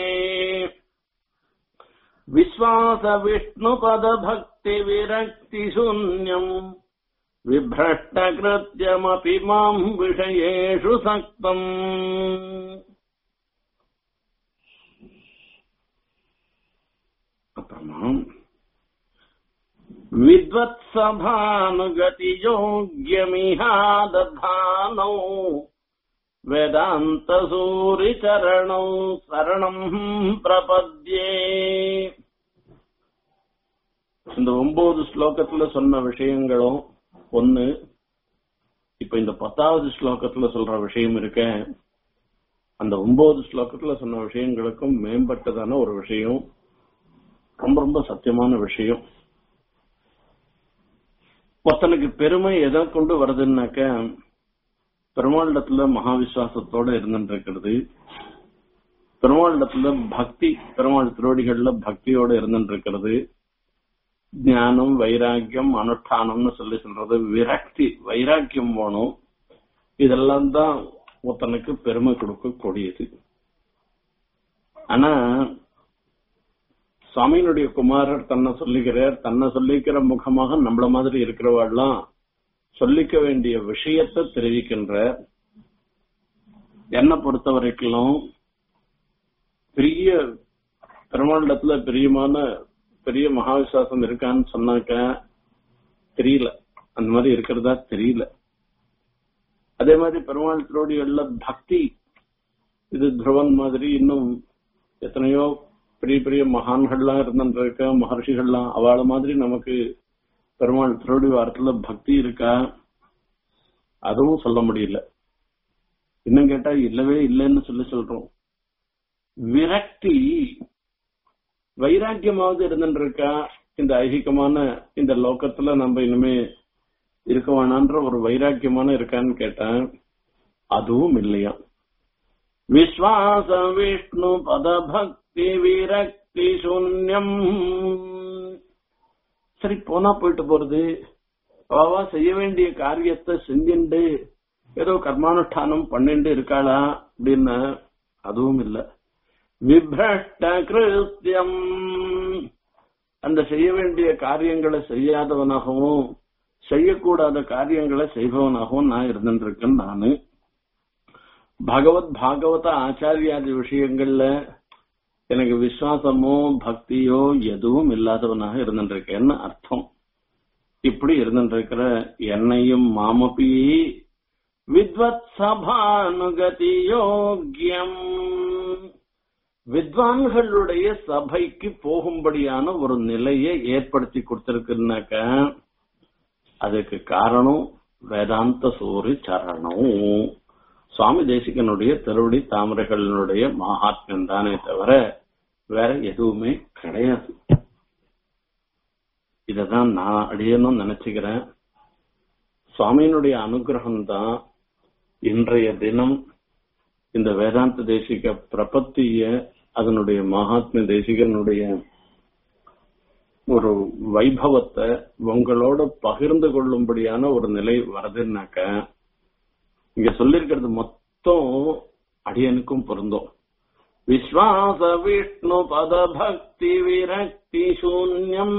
விஸ்வாச விஷ்ணு பத பக்தி விரக்தி சூன்யம் விப்ரஷ்ட கிருத்தியமபி மாம் விஷயேஷு சக்தம் அப்புறமா विद्वत्सभानुगतियोग्यमिहादधानौ वेदान्तसूरिचरणौ சரணம் பிரபத்யே இந்த ஒன்பது ஸ்லோகத்துல சொன்ன விஷயங்களும் ஒண்ணு இப்ப இந்த பத்தாவது ஸ்லோகத்துல சொல்ற விஷயம் இருக்க அந்த ஒன்பது ஸ்லோகத்துல சொன்ன விஷயங்களுக்கும் மேம்பட்டதான ஒரு விஷயம் ரொம்ப ரொம்ப சத்தியமான விஷயம் ஒருத்தனுக்கு பெருமை எதை கொண்டு வருதுன்னாக்க பெருமாளிடத்துல மகா விசுவாசத்தோட இருந்துட்டு இருக்கிறது பெருமாளிடத்துல பக்தி பெருமாள் திருவடிகள்ல பக்தியோட இருந்துட்டு இருக்கிறது ஞானம் வைராக்கியம் அனுஷ்டானம்னு சொல்லி சொல்றது விரக்தி வைராக்கியம் வேணும் இதெல்லாம் தான் ஒருத்தனுக்கு பெருமை கொடுக்கக்கூடியது ஆனா சுவாமியினுடைய குமாரர் தன்னை சொல்லிக்கிறார் தன்னை சொல்லிக்கிற முகமாக நம்மள மாதிரி இருக்கிறவாள்லாம் சொல்லிக்க வேண்டிய விஷயத்தை தெரிவிக்கின்றார் என்னை பொறுத்த வரைக்கும் பெரிய பெருமாண்டத்துல பெரியமான பெரிய மகாவிசுவாசம் இருக்கான்னு சொன்னாக்க தெரியல அந்த மாதிரி இருக்கிறதா தெரியல அதே மாதிரி பெருமாள் திருவடிகள்ல பக்தி இது துருவன் மாதிரி இன்னும் எத்தனையோ பெரிய பெரிய மகான்கள்லாம் இருந்துருக்க மகர்ஷிகள்லாம் அவள மாதிரி நமக்கு பெருமாள் திருவடி வாரத்துல பக்தி இருக்கா அதுவும் சொல்ல முடியல இன்னும் கேட்டா இல்லவே இல்லைன்னு சொல்லி சொல்றோம் விரக்தி வைராக்கியமாவது இருந்துட்டு இருக்கா இந்த ஐகிகமான இந்த லோகத்துல நம்ம இனிமே இருக்க வேணான்ற ஒரு வைராக்கியமான இருக்கான்னு கேட்டேன் அதுவும் இல்லையா விஸ்வாச விஷ்ணு பத பக்தி விரக்தி சூன்யம் சரி போனா போயிட்டு போறது அவ செய்ய வேண்டிய காரியத்தை செஞ்சுண்டு ஏதோ கர்மானுஷ்டானம் பண்ணிண்டு இருக்காளா அப்படின்னா அதுவும் இல்ல விப்ரஷ்ட கிருத்தியம் அந்த செய்ய வேண்டிய காரியங்களை செய்யாதவனாகவும் செய்யக்கூடாத காரியங்களை செய்பவனாகவும் நான் இருந்துருக்கேன் நானு பகவத் பாகவத ஆச்சாரியாதி விஷயங்கள்ல எனக்கு விசுவாசமோ பக்தியோ எதுவும் இல்லாதவனாக இருந்துருக்கேன்னு அர்த்தம் இப்படி இருந்துருக்கிற என்னையும் மாமபி வித்வத் சபானுகதி யோக்கியம் வித்வான்களுடைய சபைக்கு போகும்படியான ஒரு நிலையை ஏற்படுத்தி கொடுத்திருக்குனாக்க அதுக்கு காரணம் வேதாந்த சூரி சரணம் சுவாமி தேசிகனுடைய திருவடி தாமரைகளினுடைய மகாத்மியம் தானே தவிர வேற எதுவுமே கிடையாது இததான் நான் அடியணும் நினைச்சுக்கிறேன் சுவாமியினுடைய அனுகிரகம் தான் இன்றைய தினம் இந்த வேதாந்த தேசிக பிரபத்திய அதனுடைய மகாத்மிய தேசிகனுடைய ஒரு வைபவத்தை உங்களோட பகிர்ந்து கொள்ளும்படியான ஒரு நிலை வருதுன்னாக்க இங்க சொல்லிருக்கிறது மொத்தம் அடியனுக்கும் பொருந்தும் விஸ்வாச விஷ்ணு பத பக்தி விரக்தி சூன்யம்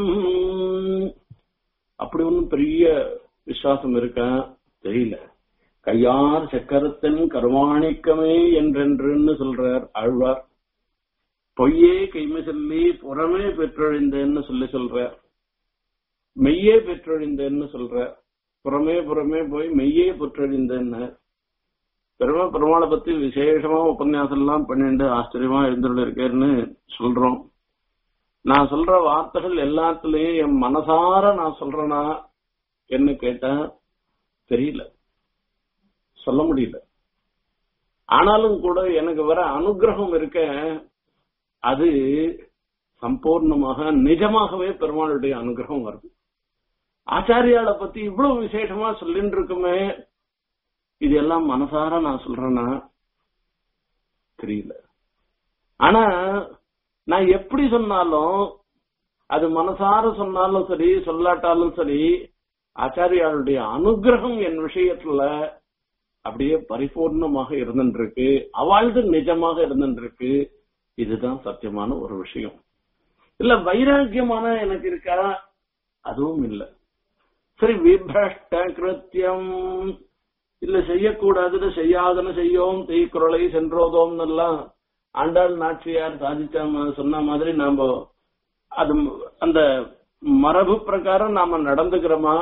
அப்படி ஒன்னும் பெரிய விசுவாசம் இருக்கா தெரியல கையார் சக்கரத்தின் கருவாணிக்கமே என்றென்றுன்னு சொல்றார் ஆழ்வார் பொய்யே கைமை சொல்லி புறமே பெற்றொழிந்தேன்னு சொல்லி சொல்றார் மெய்யே பெற்றொழிந்தேன்னு சொல்றார் புறமே புறமே போய் மெய்யே பெற்றொழிந்தேன்னு பெருமா பெருமாளை பத்தி விசேஷமா உபன்யாசம் எல்லாம் பண்ணிட்டு ஆச்சரியமா இருந்துட்டு இருக்கேன்னு சொல்றோம் நான் சொல்ற வார்த்தைகள் எல்லாத்துலயும் என் மனசார நான் சொல்றேனா என்ன கேட்டா தெரியல சொல்ல முடியல ஆனாலும் கூட எனக்கு வர அனுகிரகம் இருக்க அது சம்பூர்ணமாக நிஜமாகவே பெருமாளுடைய அனுகிரகம் வருது ஆச்சாரியால பத்தி இவ்வளவு விசேஷமா சொல்லிட்டு இருக்குமே இது எல்லாம் மனசார நான் சொல்றேன்னா தெரியல ஆனா நான் எப்படி சொன்னாலும் அது மனசார சொன்னாலும் சரி சொல்லாட்டாலும் சரி ஆச்சாரியாளுடைய அனுகிரகம் என் விஷயத்துல அப்படியே பரிபூர்ணமாக இருந்துருக்கு அவாழ்ந்து நிஜமாக இருந்துருக்கு இதுதான் சத்தியமான ஒரு விஷயம் இல்ல வைராக்கியமான எனக்கு இருக்கா அதுவும் இல்ல சரி விபிரஷ்ட கிருத்தியம் இல்ல செய்யக்கூடாதுன்னு செய்யாதுன்னு செய்யோம் தீக்குறளை சென்றோதோம் எல்லாம் ஆண்டாள் நாச்சியார் சாதிச்ச சொன்ன மாதிரி நாம அது அந்த மரபு பிரகாரம் நாம நடந்துக்கிறோமா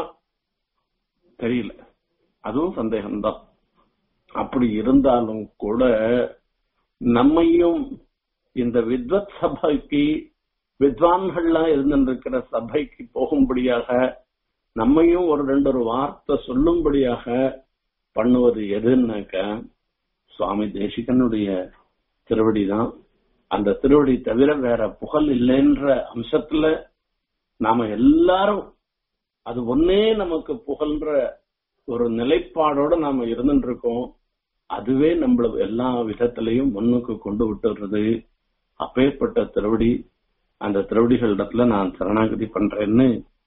தெரியல அதுவும் சந்தேகம்தான் அப்படி இருந்தாலும் கூட நம்மையும் இந்த வித்வத் சபைக்கு வித்வான்கள்லாம் இருந்திருக்கிற சபைக்கு போகும்படியாக நம்மையும் ஒரு ரெண்டு ஒரு வார்த்தை சொல்லும்படியாக பண்ணுவது எதுன்னாக்க சுவாமி தேசிகனுடைய திருவடி தான் அந்த திருவடி தவிர வேற புகழ் இல்லைன்ற அம்சத்துல நாம எல்லாரும் அது ஒன்னே நமக்கு புகழ்ன்ற ஒரு நிலைப்பாடோட நாம இருந்துட்டு இருக்கோம் அதுவே நம்மள எல்லா விதத்திலையும் முன்னுக்கு கொண்டு விட்டுறது அப்பேற்பட்ட திருவடி அந்த திருவடிகளிடத்துல நான் சரணாகதி பண்றேன்னு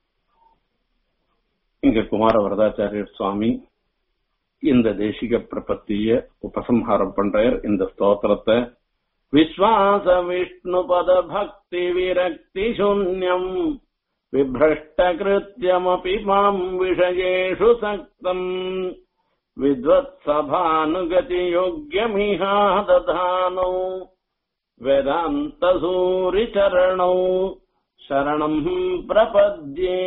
இங்க குமார வரதாச்சாரியர் சுவாமி இந்த தேசிக பிரபத்திய உபசம்ஹாரம் பண்றார் இந்த ஸ்தோத்திரத்தை விஸ்வாச விஷ்ணு பத பக்தி விரக்தி சூன்யம் விபிரஷ்டகிருத்தியமபி மாம் விஷயேஷு சக்தம் வித்வத்சபானுகதி யோக்கியமிஹா ததானோ வேதாந்தசூரி சரணௌ சரணம் பிரபத்யே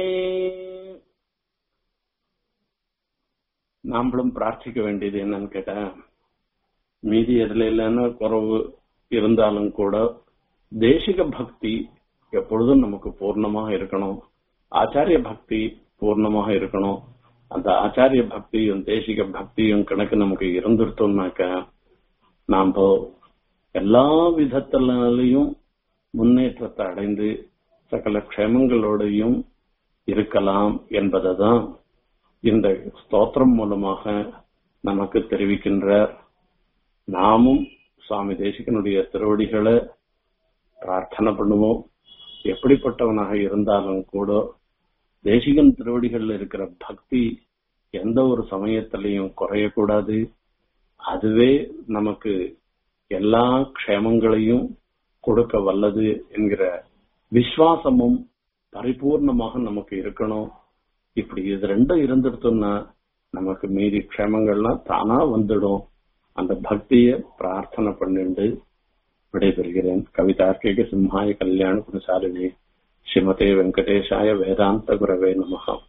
நாமளும் பிரார்த்திக்க வேண்டியது என்னன்னு கேட்டா மீதி எதுல இல்லைன்னு குறவு இருந்தாலும் கூட தேசிக பக்தி எப்பொழுதும் நமக்கு பூர்ணமாக இருக்கணும் ஆச்சாரிய பக்தி பூர்ணமாக இருக்கணும் அந்த ஆச்சாரிய பக்தியும் தேசிக பக்தியும் கணக்கு நமக்கு இருந்துட்டோம்னாக்க நாம் எல்லா விதத்திலையும் முன்னேற்றத்தை அடைந்து சகல க்ஷேமங்களோடையும் இருக்கலாம் என்பதை தான் இந்த ஸ்தோத்திரம் மூலமாக நமக்கு தெரிவிக்கின்றார் நாமும் சுவாமி தேசிகனுடைய திருவடிகளை பிரார்த்தனை பண்ணுவோம் எப்படிப்பட்டவனாக இருந்தாலும் கூட தேசிகன் திருவடிகள்ல இருக்கிற பக்தி எந்த ஒரு சமயத்திலையும் குறையக்கூடாது அதுவே நமக்கு எல்லா க்ஷேமங்களையும் கொடுக்க வல்லது என்கிற விசுவாசமும் பரிபூர்ணமாக நமக்கு இருக்கணும் இப்படி இது ரெண்டும் இருந்துடுத்தோம்னா நமக்கு மீதி க்ஷேமங்கள்லாம் தானா வந்துடும் அந்த பக்திய பிரார்த்தனை பண்ணிண்டு விடைபெறுகிறேன் கவிதார்க்கிக சிம்ஹாய கல்யாண குணசாலினி ஸ்ரீமதே வெங்கடேஷாய வேதாந்த குரவே நமகம்